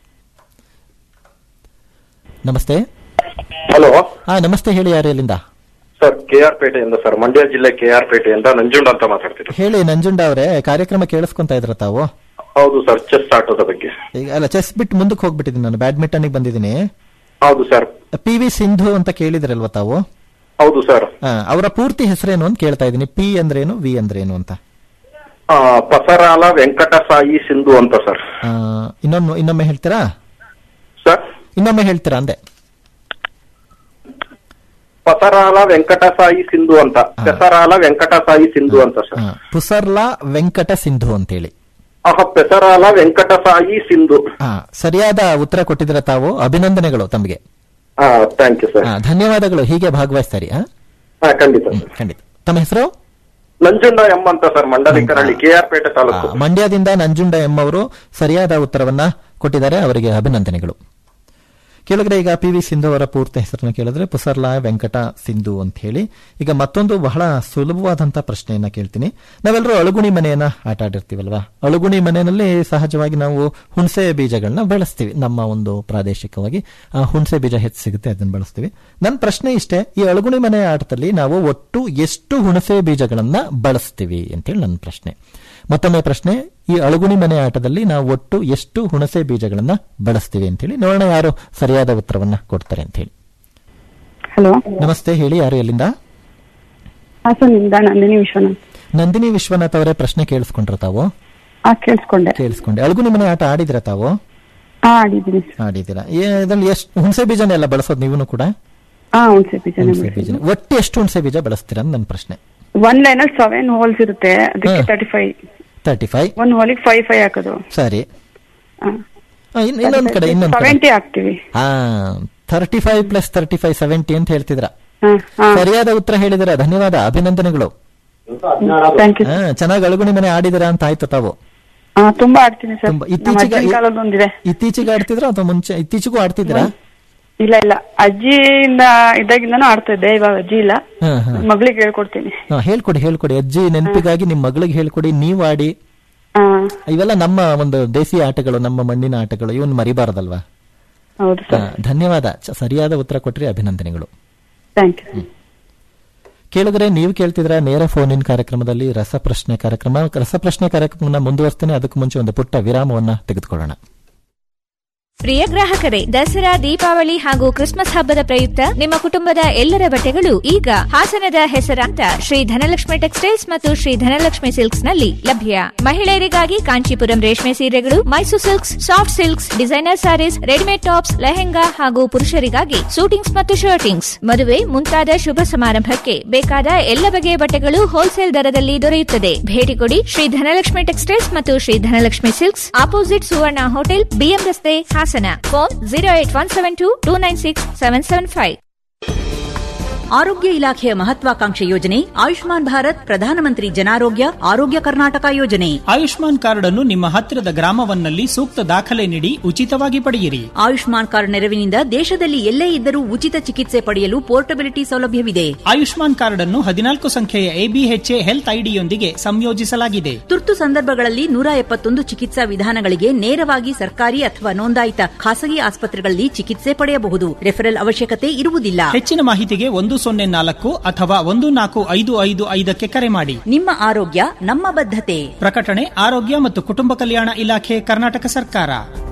ನಮಸ್ತೆ ಹಲೋ ಹಾ ನಮಸ್ತೆ ಹೇಳಿ ಯಾರು ಎಲ್ಲಿಂದ ಸರ್ ಕೆ ಆರ್ ಪೇಟೆಯಿಂದ ಸರ್ ಮಂಡ್ಯ ಜಿಲ್ಲೆ ಕೆ ಆರ್ ಪೇಟೆಯಿಂದ ನಂಜುಂಡ ಅಂತ ಮಾತಾಡ್ತೀನಿ ಹೇಳಿ ನಂಜುಂಡ ಅವರೇ ಕಾರ್ಯಕ್ರಮ ಕೇಳಿಸ್ಕೊಂತ ಇದ್ರ ತಾವು ಹೌದು ಸರ್ ಚೆಸ್ ಆಟೋದ ಬಗ್ಗೆ ಈಗ ಅಲ್ಲ ಚೆಸ್ ಬಿಟ್ಟು ಮುಂದಕ್ಕೆ ಹೋಗ್ಬಿಟ್ಟಿದ್ದೀನಿ ನಾನು ಬ್ಯಾಡ್ಮಿಂಟನ್ ಬಂದಿದ್ದೀನಿ ಹೌದು ಸರ್ ಪಿ ವಿ ಸಿಂಧು ಅಂತ ಕೇಳಿದ್ರಲ್ವಾ ತಾವು ಹೌದು ಸರ್ ಆ, ಅವರ ಪೂರ್ತಿ ಹೆಸರೇನು ಅಂತ ಕೇಳ್ತಾ ಇದ್ದೀನಿ ಪಿ ಅಂದ್ರೇನು ವಿ ಅಂದ್ರೇನು ಅಂತ ಆ, ಪಸರಾಲ ವೆಂಕಟ ಸಾಯಿ ಸಿಂಧು ಅಂತ ಸರ್ ಆ, ಇನ್ನೊಮ್ಮೆ ಇನ್ನೊಮ್ಮೆ ಹೇಳ್ತೀರಾ ಸರ್ ಇನ್ನೊಮ್ಮೆ ಹೇಳ್ತೀರಾ ಅಂದೆ ಪಸರಾಲ ವೆಂಕಟ ಸಾಯಿ ಸಿಂಧು ಅಂತ ಪೆಸರಾಲ ವೆಂಕಟ ಸಾಯಿ ಸಿಂಧು ಅಂತ ಸರ್ ಆ, ಪುಸರ್ಲಾ ವೆಂಕಟ ಸಿಂಧು ಅಂತೇಳಿ ಆಹಾ ಪೆಸರಾಲ ವೆಂಕಟ ಸಾಯಿ ಸಿಂಧು ಆ, ಸರಿಯಾದ ಉತ್ತರ ಕೊಟ್ಟಿದ್ರೆ ತಾವು ಅಭಿನಂದನೆಗಳು ತಮಗೆ ಹಾ ಥ್ಯಾಂಕ್ ಯು ಸರ್ ಆ, ಧನ್ಯವಾದಗಳು ಹೀಗೆ ಭಾಗವಹಿಸ್ತಾರೆ ಆ? ಹಾ ಖಂಡಿತ ಹ್ಮ್, ಖಂಡಿತ ತಮ್ಮ ಹೆಸರು ನಂಜುಂಡ ಎಂ ಅಂತ sir Mandalikarahalli K R Pete taluk ಆ, ಮಂಡ್ಯದಿಂದ ನಂಜುಂಡ ಎಂ ಅವರು ಸರಿಯಾದ ಉತ್ತರವನ್ನ ಕೊಟ್ಟಿದ್ದಾರೆ ಅವರಿಗೆ ಅಭಿನಂದನೆಗಳು ಕೇಳಿದ್ರೆ ಈಗ ಪಿ ವಿ ಸಿಂಧು ಅವರ ಪೂರ್ತಿ ಹೆಸರನ್ನು ಕೇಳಿದ್ರೆ ಪುಸರ್ಲಾ ವೆಂಕಟ ಸಿಂಧು ಅಂತ ಹೇಳಿ ಈಗ ಮತ್ತೊಂದು ಬಹಳ ಸುಲಭವಾದಂತಹ ಪ್ರಶ್ನೆಯನ್ನ ಕೇಳ್ತೀನಿ ನಾವೆಲ್ಲರೂ ಅಳುಗುಣಿ ಮನೆಯನ್ನ ಆಟ ಆಡಿರ್ತೀವಲ್ವಾ ಅಳುಗುಣಿ ಮನೆಯಲ್ಲಿ ಸಹಜವಾಗಿ ನಾವು ಹುಣಸೆ ಬೀಜಗಳನ್ನ ಬೆಳೆಸ್ತೀವಿ ನಮ್ಮ ಒಂದು ಪ್ರಾದೇಶಿಕವಾಗಿ ಆ, ಹುಣಸೆ ಬೀಜ ಹೆಚ್ಚು ಸಿಗುತ್ತೆ ಅದನ್ನ ಬಳಸ್ತೀವಿ ನನ್ನ ಪ್ರಶ್ನೆ ಇಷ್ಟೇ ಈ ಅಳುಗುಣಿ ಮನೆ ಆಟದಲ್ಲಿ ನಾವು ಒಟ್ಟು ಎಷ್ಟು ಹುಣಸೆ ಬೀಜಗಳನ್ನ ಬಳಸ್ತೀವಿ ಅಂತೇಳಿ ನನ್ನ ಪ್ರಶ್ನೆ ಮತ್ತೊಮ್ಮೆ ಪ್ರಶ್ನೆ ಈ ಅಳುಗುಣಿ ಮನೆ ಆಟದಲ್ಲಿ ನಾವು ಒಟ್ಟು ಎಷ್ಟು ಹುಣಸೆ ಬೀಜಗಳನ್ನ ಬಳಸ್ತೀವಿ ಅಂತೇಳಿ ನೋಡೋಣ ಯಾರು ಸರಿಯಾದ ಉತ್ತರವನ್ನ ಕೊಡ್ತಾರೆ ಅಂತ ಹೇಳಿ ಹಲೋ ನಮಸ್ತೆ ಹೇಳಿ ಯಾರು ಎಲ್ಲಿಂದ ಹಾಸನಿಂದ ನಂದಿನಿ ವಿಶ್ವನಾಥ್ ನಂದಿನಿ ವಿಶ್ವನಾಥ್ ಅವರೇ ಪ್ರಶ್ನೆ ಕೇಳಿಸ್ಕೊಂಡ್ರ ತಾವು ಹಾ ಕೇಳಿಸ್ಕೊಂಡೆ ಕೇಳಿಸ್ಕೊಂಡೆ ಅಳುಗುನಿ ಮನೆ ಆಟ ಆಡಿದ್ರ ತಾವು ಹಾ ಆಡಿದ್ದೀನಿ ಸರ್ ಆಡಿದ್ದೀರಾ ಏ- ಇದ್ರಲ್ಲಿ ಎಷ್ಟು ಹುಣಸೆ ಬೀಜನ ಎಲ್ಲ ಬಳಸೋದು ನೀವು ಕೂಡ ಹಾ ಹುಣಸೆ ಬೀಜ ಹುಣಸೆ ಬೀಜ ಒಟ್ಟು ಎಷ್ಟು ಹುಣಸೆ ಬೀಜ ಬಳಸ್ತೀರಾ ಅಂತ ನನ್ನ ಪ್ರಶ್ನೆ ಒಂದ್ ಲೈನ್ ಅಲ್ಲಿ ಸೆವೆನ್ ಹೋಲ್ಸ್ ಇರುತ್ತೆ ಅದಕ್ಕೆ ಹಾ. ತರ್ಟಿ ಫೈವ್ ತರ್ಟಿ ಫೈವ್ ಒಂದ್ ಹೋಲಿಗೆ ಫೈವ್ ಫೈವ್ ಹಾಕೋದು ಸರಿ ಆ, ಇನ್- ಇನ್ನೊಂದ್ ಕಡೆ ಇನ್ನೊಂದ್ ಕಡೆ ಸೆವೆಂಟಿ ಹಾಕ್ತಿವಿ ಹಾ thirty five plus thirty five seventy ಅಂತ ಹೇಳ್ತಿದ್ರ ಹಾ ಹಾ ಸರಿಯಾದ ಉತ್ತರ ಹೇಳಿದಿರ ಧನ್ಯವಾದ ಅಭಿನಂದನೆಗಳು ಥ್ಯಾಂಕ್ ಯು ಹಾ ಚೆನ್ನಾಗಿ ಅಳುಗುಣಿ ಮನೆ ಆಡಿದಿರಾ ಅಂತ ಆಯ್ತು ತಾವು ಆ, ತುಂಬಾ ಆಡ್ತೀನಿ ಸರ್ ತುಂಬಾ ನಮ್ಮ ಇತ್ತೀಚೆಗೆ ಅಜ್ಜನ ಕಾಲದ ಒಂದಿದೆ ಇತ್ತೀಚೆಗೆ ಆಡ್ತಿದ್ರ ಅಥವಾ ಮುಂಚೆ ಇತ್ತೀಚೆಗೂ ಆಡ್ತಿದ್ದೀರಾ ಇಲ್ಲ ಇಲ್ಲ ಅಜ್ಜಿಯಿಂದ ಇದ್ದಾಗಿಂದನೂ ಆಡ್ತಾ ಇದ್ದೆ ಇವಾಗ ಅಜ್ಜಿ ಇಲ್ಲ ಹಾ ಹಾ ಮಗಳಿಗೆ ಹೇಳ್ಕೊಡ್ತೀನಿ ಹಾ, ಹೇಳ್ಕೊಡಿ ಹೇಳ್ಕೊಡಿ ಅಜ್ಜಿ ನೆನಪಿಗಾಗಿ ನಿಮ್ ಮಗಳಿಗೆ ಹೇಳ್ಕೊಡಿ ನೀವ್ ಆಡಿ ಹಾ ಇವೆಲ್ಲ ನಮ್ಮ ಒಂದು ದೇಸಿ ಆಟಗಳು ನಮ್ಮ ಮಣ್ಣಿನ ಆಟಗಳು ಇವನ್ ಮರಿಬಾರದಲ್ವಾ ಹೌದು ಹಾ, ಧನ್ಯವಾದ ಚ- ಸರಿಯಾದ ಉತ್ತರ ಕೊಟ್ರಿ ಅಭಿನಂದನೆಗಳು ಥ್ಯಾಂಕ್ ಯು ಕೇಳಿದ್ರೆ ನೀವು ಕೇಳ್ತಿದ್ರ ನೇರ ಫೋನ್ ಇನ್ ಕಾರ್ಯಕ್ರಮದಲ್ಲಿ ರಸಪ್ರಶ್ನೆ ಕಾರ್ಯಕ್ರಮ ರಸಪ್ರಶ್ನೆ ಕಾರ್ಯಕ್ರಮನ ಮುಂದುವರಿಸ್ತೇನೆ ಅದಕ್ಕೂ ಮುಂಚೆ ಒಂದು ಪುಟ್ಟ ವಿರಾಮವನ್ನ ತೆಗೆದುಕೊಳ್ಳೋಣ ಪ್ರಿಯ ಗ್ರಾಹಕರೇ ದಸರಾ ದೀಪಾವಳಿ ಹಾಗೂ ಕ್ರಿಸ್ಮಸ್ ಹಬ್ಬದ ಪ್ರಯುಕ್ತ ನಿಮ್ಮ ಕುಟುಂಬದ ಎಲ್ಲರ ಬಟ್ಟೆಗಳು ಈಗ ಹಾಸನದ ಹೆಸರಾಂತ ಶ್ರೀ ಧನಲಕ್ಷ್ಮಿ ಟೆಕ್ಸ್ಟೈಲ್ಸ್ ಮತ್ತು ಶ್ರೀ ಧನಲಕ್ಷ್ಮಿ ಸಿಲ್ಕ್ಸ್ ನಲ್ಲಿ ಲಭ್ಯ ಮಹಿಳೆಯರಿಗಾಗಿ ಕಾಂಚೀಪುರಂ ರೇಷ್ಮೆ ಸೀರೆಗಳು Mysuru silks soft silks designer sarees readymade tops lehenga ಹಾಗೂ ಪುರುಷರಿಗಾಗಿ ಸೂಟಿಂಗ್ಸ್ ಮತ್ತು ಶರ್ಟಿಂಗ್ಸ್ ಮದುವೆ ಮುಂತಾದ ಶುಭ ಸಮಾರಂಭಕ್ಕೆ ಬೇಕಾದ ಎಲ್ಲ ಬಗೆಯ ಬಟ್ಟೆಗಳು ಹೋಲ್ಸೇಲ್ ದರದಲ್ಲಿ ದೊರೆಯುತ್ತದೆ ಭೇಟಿ ಕೊಡಿ ಶ್ರೀ ಧನಲಕ್ಷ್ಮಿ ಟೆಕ್ಸ್ಟೈಲ್ಸ್ ಮತ್ತು Shri Dhanalakshmi silks opposite Suvarna hotel BM ರಸ್ತೆ Hassan phone zero eight one seven two two nine six seven seven five ಆರೋಗ್ಯ ಇಲಾಖೆಯ ಮಹತ್ವಾಕಾಂಕ್ಷೆ ಯೋಜನೆ ಆಯುಷ್ಮಾನ್ ಭಾರತ್ ಪ್ರಧಾನಮಂತ್ರಿ ಜನಾರೋಗ್ಯ ಆರೋಗ್ಯ ಕರ್ನಾಟಕ ಯೋಜನೆ ಆಯುಷ್ಮಾನ್ ಕಾರ್ಡ್ ಅನ್ನು ನಿಮ್ಮ ಹತ್ತಿರದ ಗ್ರಾಮವನ್ನಲ್ಲಿ ಸೂಕ್ತ ದಾಖಲೆ ನೀಡಿ ಉಚಿತವಾಗಿ ಪಡೆಯಿರಿ ಆಯುಷ್ಮಾನ್ ಕಾರ್ಡ್ ನೆರವಿನಿಂದ ದೇಶದಲ್ಲಿ ಎಲ್ಲೇ ಇದ್ದರೂ ಉಚಿತ ಚಿಕಿತ್ಸೆ ಪಡೆಯಲು ಪೋರ್ಟಬಿಲಿಟಿ ಸೌಲಭ್ಯವಿದೆ ಆಯುಷ್ಮಾನ್ ಕಾರ್ಡ್ ಅನ್ನು ಹದಿನಾಲ್ಕು ಸಂಖ್ಯೆಯ ಎಬಿಎಚ್ಎ ಹೆಲ್ತ್ ಐಡಿಯೊಂದಿಗೆ ಸಂಯೋಜಿಸಲಾಗಿದೆ ತುರ್ತು ಸಂದರ್ಭಗಳಲ್ಲಿ ನೂರ ಎಪ್ಪತ್ತೊಂದು ಚಿಕಿತ್ಸಾ ವಿಧಾನಗಳಿಗೆ ನೇರವಾಗಿ ಸರ್ಕಾರಿ ಅಥವಾ ನೋಂದಾಯಿತ ಖಾಸಗಿ ಆಸ್ಪತ್ರೆಗಳಲ್ಲಿ ಚಿಕಿತ್ಸೆ ಪಡೆಯಬಹುದು ರೆಫರಲ್ ಅವಶ್ಯಕತೆ ಇರುವುದಿಲ್ಲ ಹೆಚ್ಚಿನ ಮಾಹಿತಿಗೆ ಒಂದು ಸೊನ್ನೆ ನಾಲ್ಕು ಅಥವಾ ಒಂದು ನಾಲ್ಕು ಐದು ಐದು ಐದಕ್ಕೆ ಕರೆ ಮಾಡಿ ನಿಮ್ಮ ಆರೋಗ್ಯ ನಮ್ಮ ಬದ್ಧತೆ ಪ್ರಕಟಣೆ ಆರೋಗ್ಯ ಮತ್ತು ಕುಟುಂಬ ಕಲ್ಯಾಣ ಇಲಾಖೆ ಕರ್ನಾಟಕ ಸರ್ಕಾರ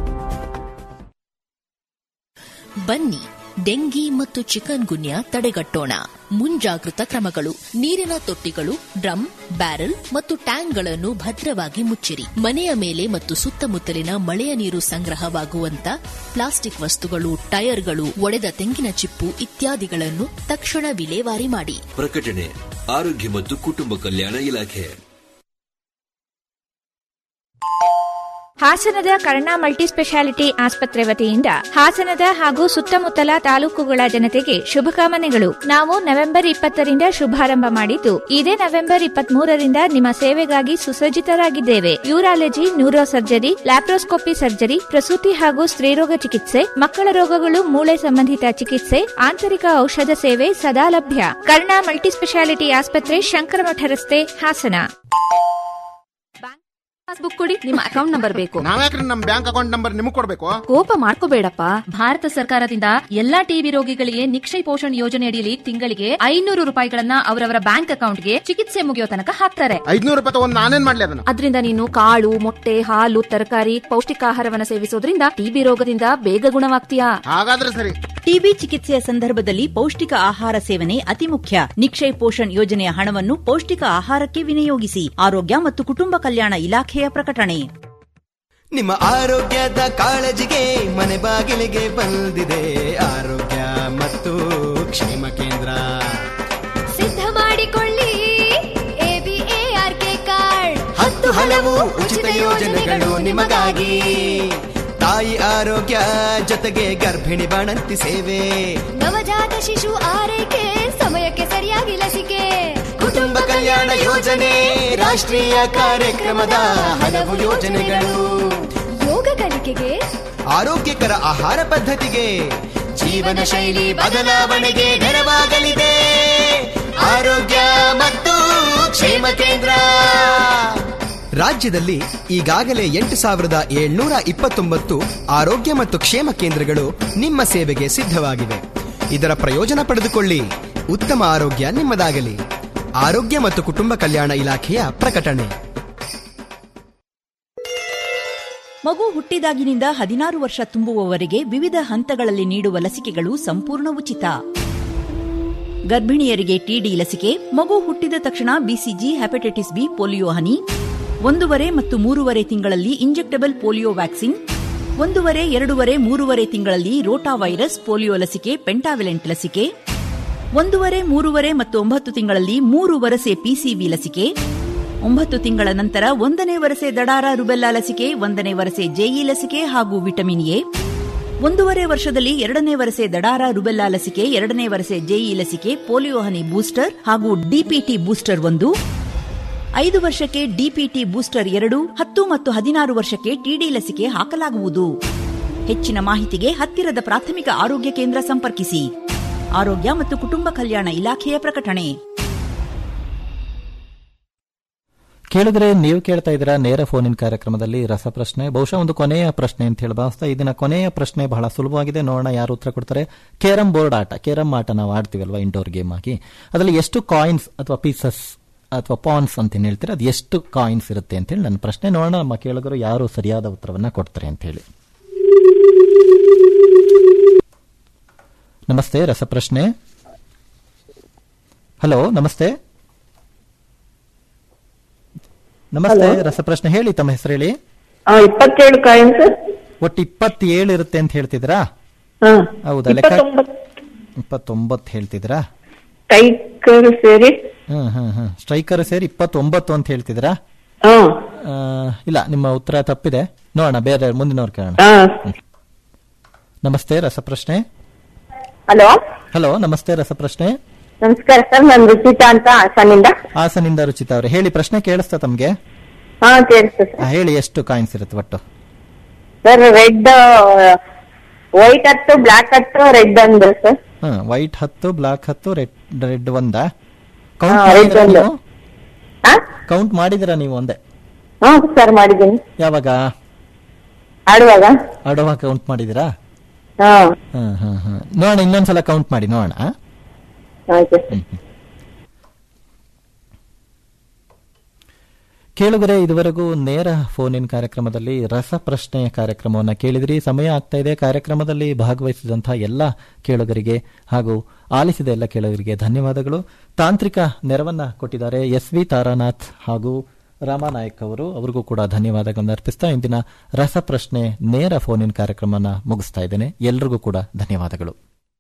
ಬನ್ನಿ ಡೆಂಗಿ ಮತ್ತು ಚಿಕನ್ ಗುನ್ಯಾ ತಡೆಗಟ್ಟೋಣ ಮುಂಜಾಗೃತ ಕ್ರಮಗಳು ನೀರಿನ ತೊಟ್ಟಿಗಳು ಡ್ರಮ್ ಬ್ಯಾರೆಲ್ ಮತ್ತು ಟ್ಯಾಂಕ್ಗಳನ್ನು ಭದ್ರವಾಗಿ ಮುಚ್ಚಿರಿ ಮನೆಯ ಮೇಲೆ ಮತ್ತು ಸುತ್ತಮುತ್ತಲಿನ ಮಳೆಯ ನೀರು ಸಂಗ್ರಹವಾಗುವಂತ ಪ್ಲಾಸ್ಟಿಕ್ ವಸ್ತುಗಳು ಟೈರ್ಗಳು ಒಡೆದ ತೆಂಗಿನ ಚಿಪ್ಪು ಇತ್ಯಾದಿಗಳನ್ನು ತಕ್ಷಣ ವಿಲೇವಾರಿ ಮಾಡಿ ಪ್ರಕಟಣೆ ಆರೋಗ್ಯ ಮತ್ತು ಕುಟುಂಬ ಕಲ್ಯಾಣ ಇಲಾಖೆ ಹಾಸನದ ಕರ್ಣಾ ಮಲ್ಟಿ ಸ್ಪೆಷಾಲಿಟಿ ಆಸ್ಪತ್ರೆ ವತಿಯಿಂದ ಹಾಸನದ ಹಾಗೂ ಸುತ್ತಮುತ್ತಲ ತಾಲೂಕುಗಳ ಜನತೆಗೆ ಶುಭಕಾಮನೆಗಳು ನಾವು ನವೆಂಬರ್ ಇಪ್ಪತ್ತರಿಂದ ಶುಭಾರಂಭ ಮಾಡಿದ್ದು ಇದೇ ನವೆಂಬರ್ ಇಪ್ಪತ್ಮೂರರಿಂದ ನಿಮ್ಮ ಸೇವೆಗಾಗಿ ಸುಸಜ್ಜಿತರಾಗಿದ್ದೇವೆ urology neuro surgery laparoscopy surgery ಪ್ರಸೂತಿ ಹಾಗೂ ಸ್ತ್ರೀರೋಗ ಚಿಕಿತ್ಸೆ ಮಕ್ಕಳ ರೋಗಗಳು ಮೂಳೆ ಸಂಬಂಧಿತ ಚಿಕಿತ್ಸೆ ಆಂತರಿಕ ಔಷಧ ಸೇವೆ ಸದಾ ಲಭ್ಯ ಕರ್ಣಾ ಮಲ್ಟಿ ಸ್ಪೆಷಾಲಿಟಿ ಆಸ್ಪತ್ರೆ ಶಂಕರಮಠ ರಸ್ತೆ ಹಾಸನ ಪಾಸ್ಬುಕ್ ಕೊಡಿ ನಿಮ್ಮ ಅಕೌಂಟ್ ನಂಬರ್ ಬೇಕು ನಾವ್ಯಾಕ್ರಿ ನಮ್ ಬ್ಯಾಂಕ್ ಅಕೌಂಟ್ ನಂಬರ್ ನಿಮಗ್ ಕೊಡ್ಬೇಕು ಕೋಪ ಮಾಡ್ಕೋಬೇಡಪ್ಪ ಭಾರತ ಸರ್ಕಾರದಿಂದ ಎಲ್ಲಾ ಟಿಬಿ ರೋಗಿಗಳಿಗೆ ನಿಕ್ಷಯ ಪೋಷಣ್ ಯೋಜನೆ ಅಡಿಯಲ್ಲಿ ತಿಂಗಳಿಗೆ ಐನೂರು ರೂಪಾಯಿಗಳನ್ನ ಅವರವರ ಬ್ಯಾಂಕ್ ಅಕೌಂಟ್ಗೆ ಚಿಕಿತ್ಸೆ ಮುಗಿಯೋ ತನಕ ಹಾಕ್ತಾರೆ ಐದ್ನೂರು ರೂಪಾಯಿ ತಗೊಂಡ್ ನಾನೇನ್ ಮಾಡ್ಲಿ ಅದನ್ನ ಅದರಿಂದ ನೀನು ಕಾಳು ಮೊಟ್ಟೆ ಹಾಲು ತರಕಾರಿ ಪೌಷ್ಟಿಕಾಹಾರವನ್ನ ಸೇವಿಸೋದ್ರಿಂದ ಟಿಬಿ ರೋಗದಿಂದ ಬೇಗ ಗುಣವಾಗ್ತೀಯಾ ಹಾಗಾದ್ರೆ ಸರಿ ಟಿಬಿ ಚಿಕಿತ್ಸೆಯ ಸಂದರ್ಭದಲ್ಲಿ ಪೌಷ್ಟಿಕ ಆಹಾರ ಸೇವನೆ ಅತಿ ಮುಖ್ಯ ನಿಕ್ಷಯ್ ಪೋಷಣ್ ಯೋಜನೆಯ ಹಣವನ್ನು ಪೌಷ್ಟಿಕ ಆಹಾರಕ್ಕೆ ವಿನಿಯೋಗಿಸಿ ಆರೋಗ್ಯ ಮತ್ತು ಕುಟುಂಬ ಕಲ್ಯಾಣ ಇಲಾಖೆಯ ಪ್ರಕಟಣೆ ನಿಮ್ಮ ಆರೋಗ್ಯದ ಕಾಳಜಿಗೆ ಮನೆ ಬಾಗಿಲಿಗೆ ಬಂದಿದೆ ಆರೋಗ್ಯ ಮತ್ತು ಕ್ಷೇಮ ಕೇಂದ್ರ ಸಿದ್ಧ ಮಾಡಿಕೊಳ್ಳಿ ಎಬಿಎಆರ್ಕೆ ಕಾರ್ಡ್ ಹತ್ತು ಹಲವು ಉಚಿತ ಯೋಜನೆಗಳು ನಿಮಗಾಗಿ ತಾಯಿ ಆರೋಗ್ಯ ಜೊತೆಗೆ ಗರ್ಭಿಣಿ ಬಾಣಂತಿ ಸೇವೆ ನವಜಾತ ಶಿಶು ಆರೈಕೆ ಸಮಯಕ್ಕೆ ಸರಿಯಾಗಿ ಲಸಿಕೆ ಕುಟುಂಬ ಕಲ್ಯಾಣ ಯೋಜನೆ ರಾಷ್ಟ್ರೀಯ ಕಾರ್ಯಕ್ರಮದ ಹಲವು ಯೋಜನೆಗಳು ಯೋಗ ಕಲಿಕೆಗೆ ಆರೋಗ್ಯಕರ ಆಹಾರ ಪದ್ಧತಿಗೆ ಜೀವನ ಶೈಲಿ ಬದಲಾವಣೆಗೆ ನೆರವಾಗಲಿದೆ ಆರೋಗ್ಯ ಮತ್ತು ಕ್ಷೇಮ ಕೇಂದ್ರ ರಾಜ್ಯದಲ್ಲಿ ಈಗಾಗಲೇ ಎಂಟು ಸಾವಿರದ ಏಳ್ನೂರ ಇಪ್ಪತ್ತೊಂಬತ್ತು ಆರೋಗ್ಯ ಮತ್ತು ಕ್ಷೇಮ ಕೇಂದ್ರಗಳು ನಿಮ್ಮ ಸೇವೆಗೆ ಸಿದ್ಧವಾಗಿವೆ ಇದರ ಪ್ರಯೋಜನ ಪಡೆದುಕೊಳ್ಳಿ ಉತ್ತಮ ಆರೋಗ್ಯ ನಿಮ್ಮದಾಗಲಿ ಆರೋಗ್ಯ ಮತ್ತು ಕುಟುಂಬ ಕಲ್ಯಾಣ ಇಲಾಖೆಯ ಪ್ರಕಟಣೆ ಮಗು ಹುಟ್ಟಿದಾಗಿನಿಂದ ಹದಿನಾರು ವರ್ಷ ತುಂಬುವವರೆಗೆ ವಿವಿಧ ಹಂತಗಳಲ್ಲಿ ನೀಡುವ ಲಸಿಕೆಗಳು ಸಂಪೂರ್ಣ ಉಚಿತ ಗರ್ಭಿಣಿಯರಿಗೆ ಟಿಡಿ ಲಸಿಕೆ ಮಗು ಹುಟ್ಟಿದ ತಕ್ಷಣ ಬಿಸಿಜಿ ಹೆಪಟೈಟಿಸ್ ಬಿ ಪೋಲಿಯೋ ಹನಿ ಒಂದೂವರೆ ಮತ್ತು ಮೂರುವರೆ ತಿಂಗಳಲ್ಲಿ ಇಂಜೆಕ್ಟಬಲ್ ಪೋಲಿಯೋ ವ್ಯಾಕ್ಸಿನ್ ಒಂದೂವರೆ ಎರಡೂವರೆ ಮೂರುವರೆ ತಿಂಗಳಲ್ಲಿ ರೋಟಾ ವೈರಸ್ ಪೋಲಿಯೋ ಲಸಿಕೆ ಪೆಂಟಾವಿಲೆಂಟ್ ಲಸಿಕೆ ಒಂದೂವರೆ ಮೂರುವರೆ ಮತ್ತು ಒಂಬತ್ತು ತಿಂಗಳಲ್ಲಿ ಮೂರು ವರಸೆ ಪಿಸಿವಿ ಲಸಿಕೆ ಒಂಬತ್ತು ತಿಂಗಳ ನಂತರ ಒಂದನೇ ವರಸೆ ದಡಾರ ರುಬೆಲ್ಲಾ ಲಸಿಕೆ ಒಂದನೇ ವರಸೆ ಜೆಇ ಲಸಿಕೆ ಹಾಗೂ ವಿಟಮಿನ್ ಎ ಒಂದೂವರೆ ವರ್ಷದಲ್ಲಿ ಎರಡನೇ ವರಸೆ ದಡಾರ ರುಬೆಲ್ಲಾ ಲಸಿಕೆ ಎರಡನೇ ವರಸೆ ಜೆಇ ಲಸಿಕೆ ಪೋಲಿಯೋ ಹನಿ ಬೂಸ್ಟರ್ ಹಾಗೂ ಡಿಪಿಟಿ ಬೂಸ್ಟರ್ ಒಂದು ಐದು ವರ್ಷಕ್ಕೆ ಡಿಪಿಟಿ ಬೂಸ್ಟರ್ ಎರಡು ಹತ್ತು ಮತ್ತು ಹದಿನಾರು ವರ್ಷಕ್ಕೆ ಟಿಡಿ ಲಸಿಕೆ ಹಾಕಲಾಗುವುದು ಹೆಚ್ಚಿನ ಮಾಹಿತಿಗೆ ಹತ್ತಿರದ ಪ್ರಾಥಮಿಕ ಆರೋಗ್ಯ ಕೇಂದ್ರ ಸಂಪರ್ಕಿಸಿ ಆರೋಗ್ಯ ಮತ್ತು ಕುಟುಂಬ ಕಲ್ಯಾಣ ಇಲಾಖೆಯ ಪ್ರಕಟಣೆ ಕೇಳಿದ್ರೆ ನೀವು ಕೇಳ್ತಾ ಇದ್ದೀರಾ ನೇರ ಫೋನಿನ ಕಾರ್ಯಕ್ರಮದಲ್ಲಿ ರಸಪ್ರಶ್ನೆ ಬಹುಶಃ ಒಂದು ಕೊನೆಯ ಪ್ರಶ್ನೆ ಅಂತ ಹೇಳಿ ಭಾವಿಸ್ತಾ ಇದನ್ನ ಕೊನೆಯ ಪ್ರಶ್ನೆ ಬಹಳ ಸುಲಭವಾಗಿದೆ ನೋಡೋಣ ಯಾರು ಉತ್ತರ ಕೊಡ್ತಾರೆ ಕೇರಂ ಬೋರ್ಡ್ ಆಟ ಕೇರಂ ಆಟ ನಾವು ಆಡ್ತೀವಲ್ವಾ ಇಂಡೋರ್ ಗೇಮ್ ಆಗಿ ಅದರಲ್ಲಿ ಎಷ್ಟು ಕಾಯಿನ್ಸ್ ಅಥವಾ ಪೀಸಸ್ ಅಥವಾ ಪಾನ್ಸ್ ಅಂತ ಏನ್ ಹೇಳ್ತೀರಾ ಅದು ಎಷ್ಟು ಕಾಯಿನ್ಸ್ ಇರುತ್ತೆ ಅಂತ ಹೇಳಿ ನನ್ನ ಪ್ರಶ್ನೆ ನೋಡೋಣ ನಮ್ಮ ಕೇಳಿಗರು ಯಾರು ಸರಿಯಾದ ಉತ್ತರವನ್ನ ಕೊಡ್ತಾರೆ ಅಂತ ಹೇಳಿ ನಮಸ್ತೆ ರಸಪ್ರಶ್ನೆ ಹಲೋ ನಮಸ್ತೆ ನಮಸ್ತೆ ರಸಪ್ರಶ್ನೆ ಹೇಳಿ ತಮ್ಮ ಹೆಸರು ಹೇಳಿ ಇಪ್ಪತ್ತೇಳು ಕಾಯಿನ್ಸ್ ಒಟ್ಟು ಇಪ್ಪತ್ತೇಳು ಇರುತ್ತೆ ಅಂತ ಹೇಳ್ತಿದ್ರಾ ಹಾ ಹೌದಾ ಲೆಕ್ಕ ಇಪ್ಪತ್ತೊಂಬತ್ತು ಇಪ್ಪತ್ತೊಂಬತ್ತು ಹೇಳ್ತಿದ್ರಾ ಟೈಕರ್ ಸೇರಿ ಹ್ಮ್ ಹ್ಮ್ ಹ್ಮ್ ಸ್ಟ್ರೈಕರ್ ಸೇರಿ ಇಪ್ಪತ್ತೊಂಬತ್ತು ಅಂತ ಹೇಳ್ತಿದ್ರಾ ಹಾ ಆ, ಇಲ್ಲ ನಿಮ್ಮ ಉತ್ತರ ತಪ್ಪಿದೆ ನೋಡೋಣ ಬೇರೆ ಮುಂದಿನವ್ರು ಕೇಳೋಣ ಹಾ ನಮಸ್ತೆ ರಸಪ್ರಶ್ನೆ ಹಲೋ ಹಲೋ ನಮಸ್ತೆ ರಸಪ್ರಶ್ನೆ ನಮಸ್ಕಾರ ಸರ್ ನಾನು ರುಚಿತಾ ಅಂತ ಹಾಸನಿಂದ ಹಾಸನಿಂದ ರುಚಿತ ಅವ್ರೆ ಹೇಳಿ ಪ್ರಶ್ನೆ ಕೇಳಿಸ್ತಾ ತಮ್ಗೆ ಹಾ ಕೇಳಿಸ್ತು ಆ, ಹೇಳಿ ಎಷ್ಟು ಕಾಯಿನ್ಸ್ ಇರುತ್ತೆ ಒಟ್ಟು ಸರ್ ರೆಡ್ ವೈಟ್ ಹತ್ತು ಬ್ಲಾಕ್ ಹತ್ತು ರೆಡ್ ಒಂದು ಸರ್ ಹ್ಮ್ ವೈಟ್ ಹತ್ತು ಬ್ಲಾಕ್ ಹತ್ತು ರೆಡ್ ರೆಡ್ ಒಂದ ಹಾ, ಕೌಂಟ್ red ಮಾಡಿದಿರಾ ಒಂದು. ನೀವು ಕೌಂಟ್ ಮಾಡಿದಿರಾ ನೀವು ಒಂದೇ ಹಾ ಸರ್ ಮಾಡಿದ್ದೀನಿ ಯಾವಾಗ ಆಡುವಾಗ ಆಡುವಾಗ ಕೌಂಟ್ ಮಾಡಿದಿರಾ ಹಾ ಹ್ಮ್ ಹ್ಮ್ ಹ್ಮ್ ನೋಡೋಣ ಇನ್ನೊಂದ್ಸಲ ಕೌಂಟ್ ಮಾಡಿ ನೋಡೋಣ ಆ? ಆಯ್ತು ಕೇಳುಗರೆ ಇದುವರೆಗೂ ನೇರ ಫೋನ್ ಇನ್ ಕಾರ್ಯಕ್ರಮದಲ್ಲಿ ರಸಪ್ರಶ್ನೆ ಕಾರ್ಯಕ್ರಮವನ್ನು ಕೇಳಿದ್ರಿ ಸಮಯ ಆಗ್ತಾ ಇದೆ ಕಾರ್ಯಕ್ರಮದಲ್ಲಿ ಭಾಗವಹಿಸಿದಂತಹ ಎಲ್ಲ ಕೇಳುಗರಿಗೆ ಹಾಗೂ ಆಲಿಸಿದ ಎಲ್ಲ ಕೇಳುಗರಿಗೆ ಧನ್ಯವಾದಗಳು ತಾಂತ್ರಿಕ ನೆರವನ್ನ ಕೊಟ್ಟಿದ್ದಾರೆ ಎಸ್ ವಿ ತಾರಾನಾಥ್ ಹಾಗೂ ರಾಮಾನಾಯಕ್ ಅವರು ಅವರಿಗೂ ಕೂಡ ಧನ್ಯವಾದಗಳನ್ನು ಅರ್ಪಿಸ್ತಾ ಇಂದಿನ ರಸಪ್ರಶ್ನೆ ನೇರ ಫೋನ್ ಇನ್ ಕಾರ್ಯಕ್ರಮನ ಮುಗಿಸ್ತಾ ಇದ್ದೇನೆ ಎಲ್ರಿಗೂ ಕೂಡ ಧನ್ಯವಾದಗಳು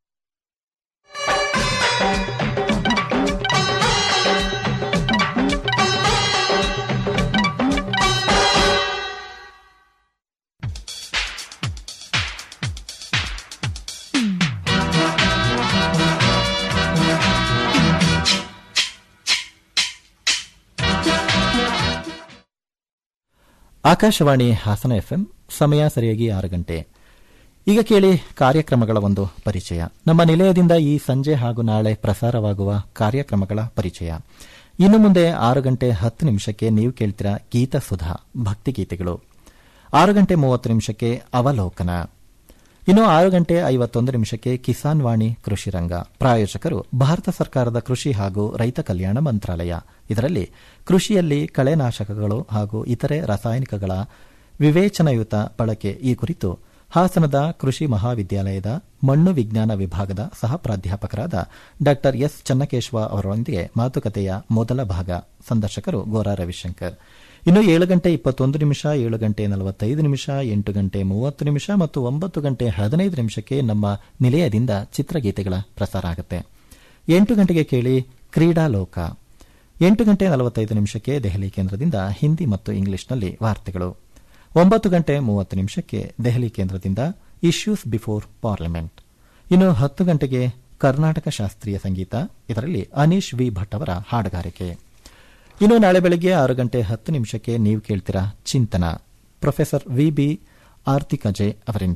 ಆಕಾಶವಾಣಿ ಹಾಸನ ಎಫ್ಎಂ ಸಮಯ ಸರಿಯಾಗಿ ಆರು ಗಂಟೆ ಈಗ ಕೇಳಿ ಕಾರ್ಯಕ್ರಮಗಳ ಒಂದು ಪರಿಚಯ ನಮ್ಮ ನಿಲಯದಿಂದ ಈ ಸಂಜೆ ಹಾಗೂ ನಾಳೆ ಪ್ರಸಾರವಾಗುವ ಕಾರ್ಯಕ್ರಮಗಳ ಪರಿಚಯ ಇನ್ನು ಮುಂದೆ ಆರು ಗಂಟೆ ಹತ್ತು ನಿಮಿಷಕ್ಕೆ ನೀವು ಕೇಳ್ತೀರಾ ಗೀತ ಸುಧಾ ಭಕ್ತಿಗೀತೆಗಳು ಆರು ಗಂಟೆ ಮೂವತ್ತು ನಿಮಿಷಕ್ಕೆ ಅವಲೋಕನ ಇನ್ನು ಆರು ಗಂಟೆ ಐವತ್ತೊಂದು ನಿಮಿಷಕ್ಕೆ ಕಿಸಾನ್ ವಾಣಿ ಕೃಷಿ ರಂಗ ಪ್ರಾಯೋಜಕರು ಭಾರತ ಸರ್ಕಾರದ ಕೃಷಿ ಹಾಗೂ ರೈತ ಕಲ್ಯಾಣ ಮಂತ್ರಾಲಯ ಇದರಲ್ಲಿ ಕೃಷಿಯಲ್ಲಿ ಕಳೆನಾಶಕಗಳು ಹಾಗೂ ಇತರೆ ರಾಸಾಯನಿಕಗಳ ವಿವೇಚನಯುತ ಬಳಕೆ ಈ ಕುರಿತು ಹಾಸನದ ಕೃಷಿ ಮಹಾವಿದ್ಯಾಲಯದ ಮಣ್ಣು ವಿಜ್ಞಾನ ವಿಭಾಗದ ಸಹ ಪ್ರಾಧ್ಯಾಪಕರಾದ ಡಾ ಎಸ್ ಚನ್ನಕೇಶವ ಅವರೊಂದಿಗೆ ಮಾತುಕತೆಯ ಮೊದಲ ಭಾಗ ಸಂದರ್ಶಕರು ಗೋರಾ ರವಿಶಂಕರ್ ಇನ್ನು ಏಳು ಗಂಟೆ ಇಪ್ಪತ್ತೊಂದು ನಿಮಿಷ ಏಳು ಗಂಟೆ ನಲವತ್ತೈದು ನಿಮಿಷ ಎಂಟು ಗಂಟೆ ಮೂವತ್ತು ನಿಮಿಷ ಮತ್ತು ಒಂಬತ್ತು ಗಂಟೆ ಹದಿನೈದು ನಿಮಿಷಕ್ಕೆ ನಮ್ಮ ನಿಲಯದಿಂದ ಚಿತ್ರಗೀತೆಗಳ ಪ್ರಸಾರ ಆಗುತ್ತೆ ಎಂಟು ಗಂಟೆಗೆ ಕೇಳಿ ಕ್ರೀಡಾ ಲೋಕ ಎಂಟು ಗಂಟೆ ನಲವತ್ತೈದು ನಿಮಿಷಕ್ಕೆ ದೆಹಲಿ ಕೇಂದ್ರದಿಂದ ಹಿಂದಿ ಮತ್ತು ಇಂಗ್ಲಿಷ್ನಲ್ಲಿ ವಾರ್ತೆಗಳು ಒಂಬತ್ತು ಗಂಟೆ ಮೂವತ್ತು ನಿಮಿಷಕ್ಕೆ ದೆಹಲಿ ಕೇಂದ್ರದಿಂದ ಇಶ್ಯೂಸ್ ಬಿಫೋರ್ ಪಾರ್ಲಿಮೆಂಟ್ ಇನ್ನು ಹತ್ತು ಗಂಟೆಗೆ ಕರ್ನಾಟಕ ಶಾಸ್ತ್ರೀಯ ಸಂಗೀತ ಇದರಲ್ಲಿ ಅನೀಶ್ ವಿ ಭಟ್ ಅವರ ಹಾಡುಗಾರಿಕೆ ಇನ್ನು ನಾಳೆ ಬೆಳಗ್ಗೆ ಆರು ಗಂಟೆ ಹತ್ತು ನಿಮಿಷಕ್ಕೆ ನೀವು ಕೇಳ್ತೀರಾ ಚಿಂತನ ಪ್ರೊಫೆಸರ್ ವಿ ಬಿ ಆರ್ತಿಕಜೆ ಅವರಿಂದ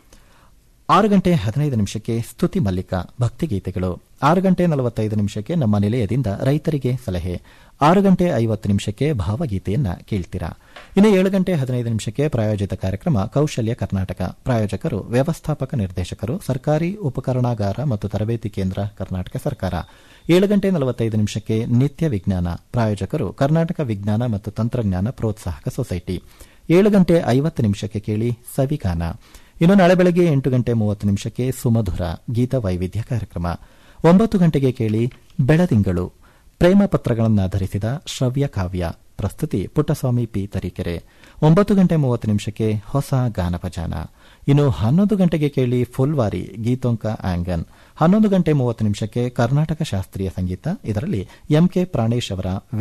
ಆರು ಗಂಟೆ ಹದಿನೈದು ನಿಮಿಷಕ್ಕೆ ಸ್ತುತಿ ಮಲ್ಲಿಕ ಭಕ್ತಿಗೀತೆಗಳು ಆರು ಗಂಟೆ ನಲವತ್ತೈದು ನಿಮಿಷಕ್ಕೆ ನಮ್ಮ ನಿಲಯದಿಂದ ರೈತರಿಗೆ ಸಲಹೆ ಆರು ಗಂಟೆ ಐವತ್ತು ನಿಮಿಷಕ್ಕೆ ಭಾವಗೀತೆಯನ್ನ ಕೇಳ್ತೀರಾ ಇನ್ನು ಏಳು ಗಂಟೆ ಹದಿನೈದು ನಿಮಿಷಕ್ಕೆ ಪ್ರಾಯೋಜಿತ ಕಾರ್ಯಕ್ರಮ ಕೌಶಲ್ಯ ಕರ್ನಾಟಕ ಪ್ರಾಯೋಜಕರು ವ್ಯವಸ್ಥಾಪಕ ನಿರ್ದೇಶಕರು ಸರ್ಕಾರಿ ಉಪಕರಣಾಗಾರ ಮತ್ತು ತರಬೇತಿ ಕೇಂದ್ರ ಕರ್ನಾಟಕ ಸರ್ಕಾರ ಏಳು ಗಂಟೆ ನಲವತ್ತೈದು ನಿಮಿಷಕ್ಕೆ ನಿತ್ಯ ವಿಜ್ಞಾನ ಪ್ರಾಯೋಜಕರು ಕರ್ನಾಟಕ ವಿಜ್ಞಾನ ಮತ್ತು ತಂತ್ರಜ್ಞಾನ ಪ್ರೋತ್ಸಾಹಕ ಸೊಸೈಟಿ ಏಳು ಗಂಟೆ ಐವತ್ತು ನಿಮಿಷಕ್ಕೆ ಕೇಳಿ ಸವಿಗಾನ ಇನ್ನು ನಾಳೆ ಬೆಳಗ್ಗೆ ಎಂಟು ಗಂಟೆ ಮೂವತ್ತು ನಿಮಿಷಕ್ಕೆ ಸುಮಧುರ ಗೀತ ವೈವಿಧ್ಯ ಕಾರ್ಯಕ್ರಮ ಒಂಬತ್ತು ಗಂಟೆಗೆ ಕೇಳಿ ಬೆಳದಿಂಗಳು ಪ್ರೇಮ ಪತ್ರಗಳನ್ನಾಧರಿಸಿದ ಶ್ರವ್ಯ ಕಾವ್ಯ ಪ್ರಸ್ತುತಿ ಪುಟ್ಟಸ್ವಾಮಿ ಪಿ ತರೀಕೆರೆ ಒಂಬತ್ತು ಗಂಟೆ ಮೂವತ್ತು ನಿಮಿಷಕ್ಕೆ ಹೊಸ ಗಾನಭಜಾನ ಇನ್ನು ಹನ್ನೊಂದು ಗಂಟೆಗೆ ಕೇಳಿ ಫುಲ್ವಾರಿ ಗೀತೋಂಕ ಆಂಗನ್ ಹನ್ನೊಂದು ಗಂಟೆ ಮೂವತ್ತು ನಿಮಿಷಕ್ಕೆ ಕರ್ನಾಟಕ ಶಾಸ್ತ್ರೀಯ ಸಂಗೀತ ಇದರಲ್ಲಿ ಎಂಕೆ ಪ್ರಾಣೇಶ್ ಅವರ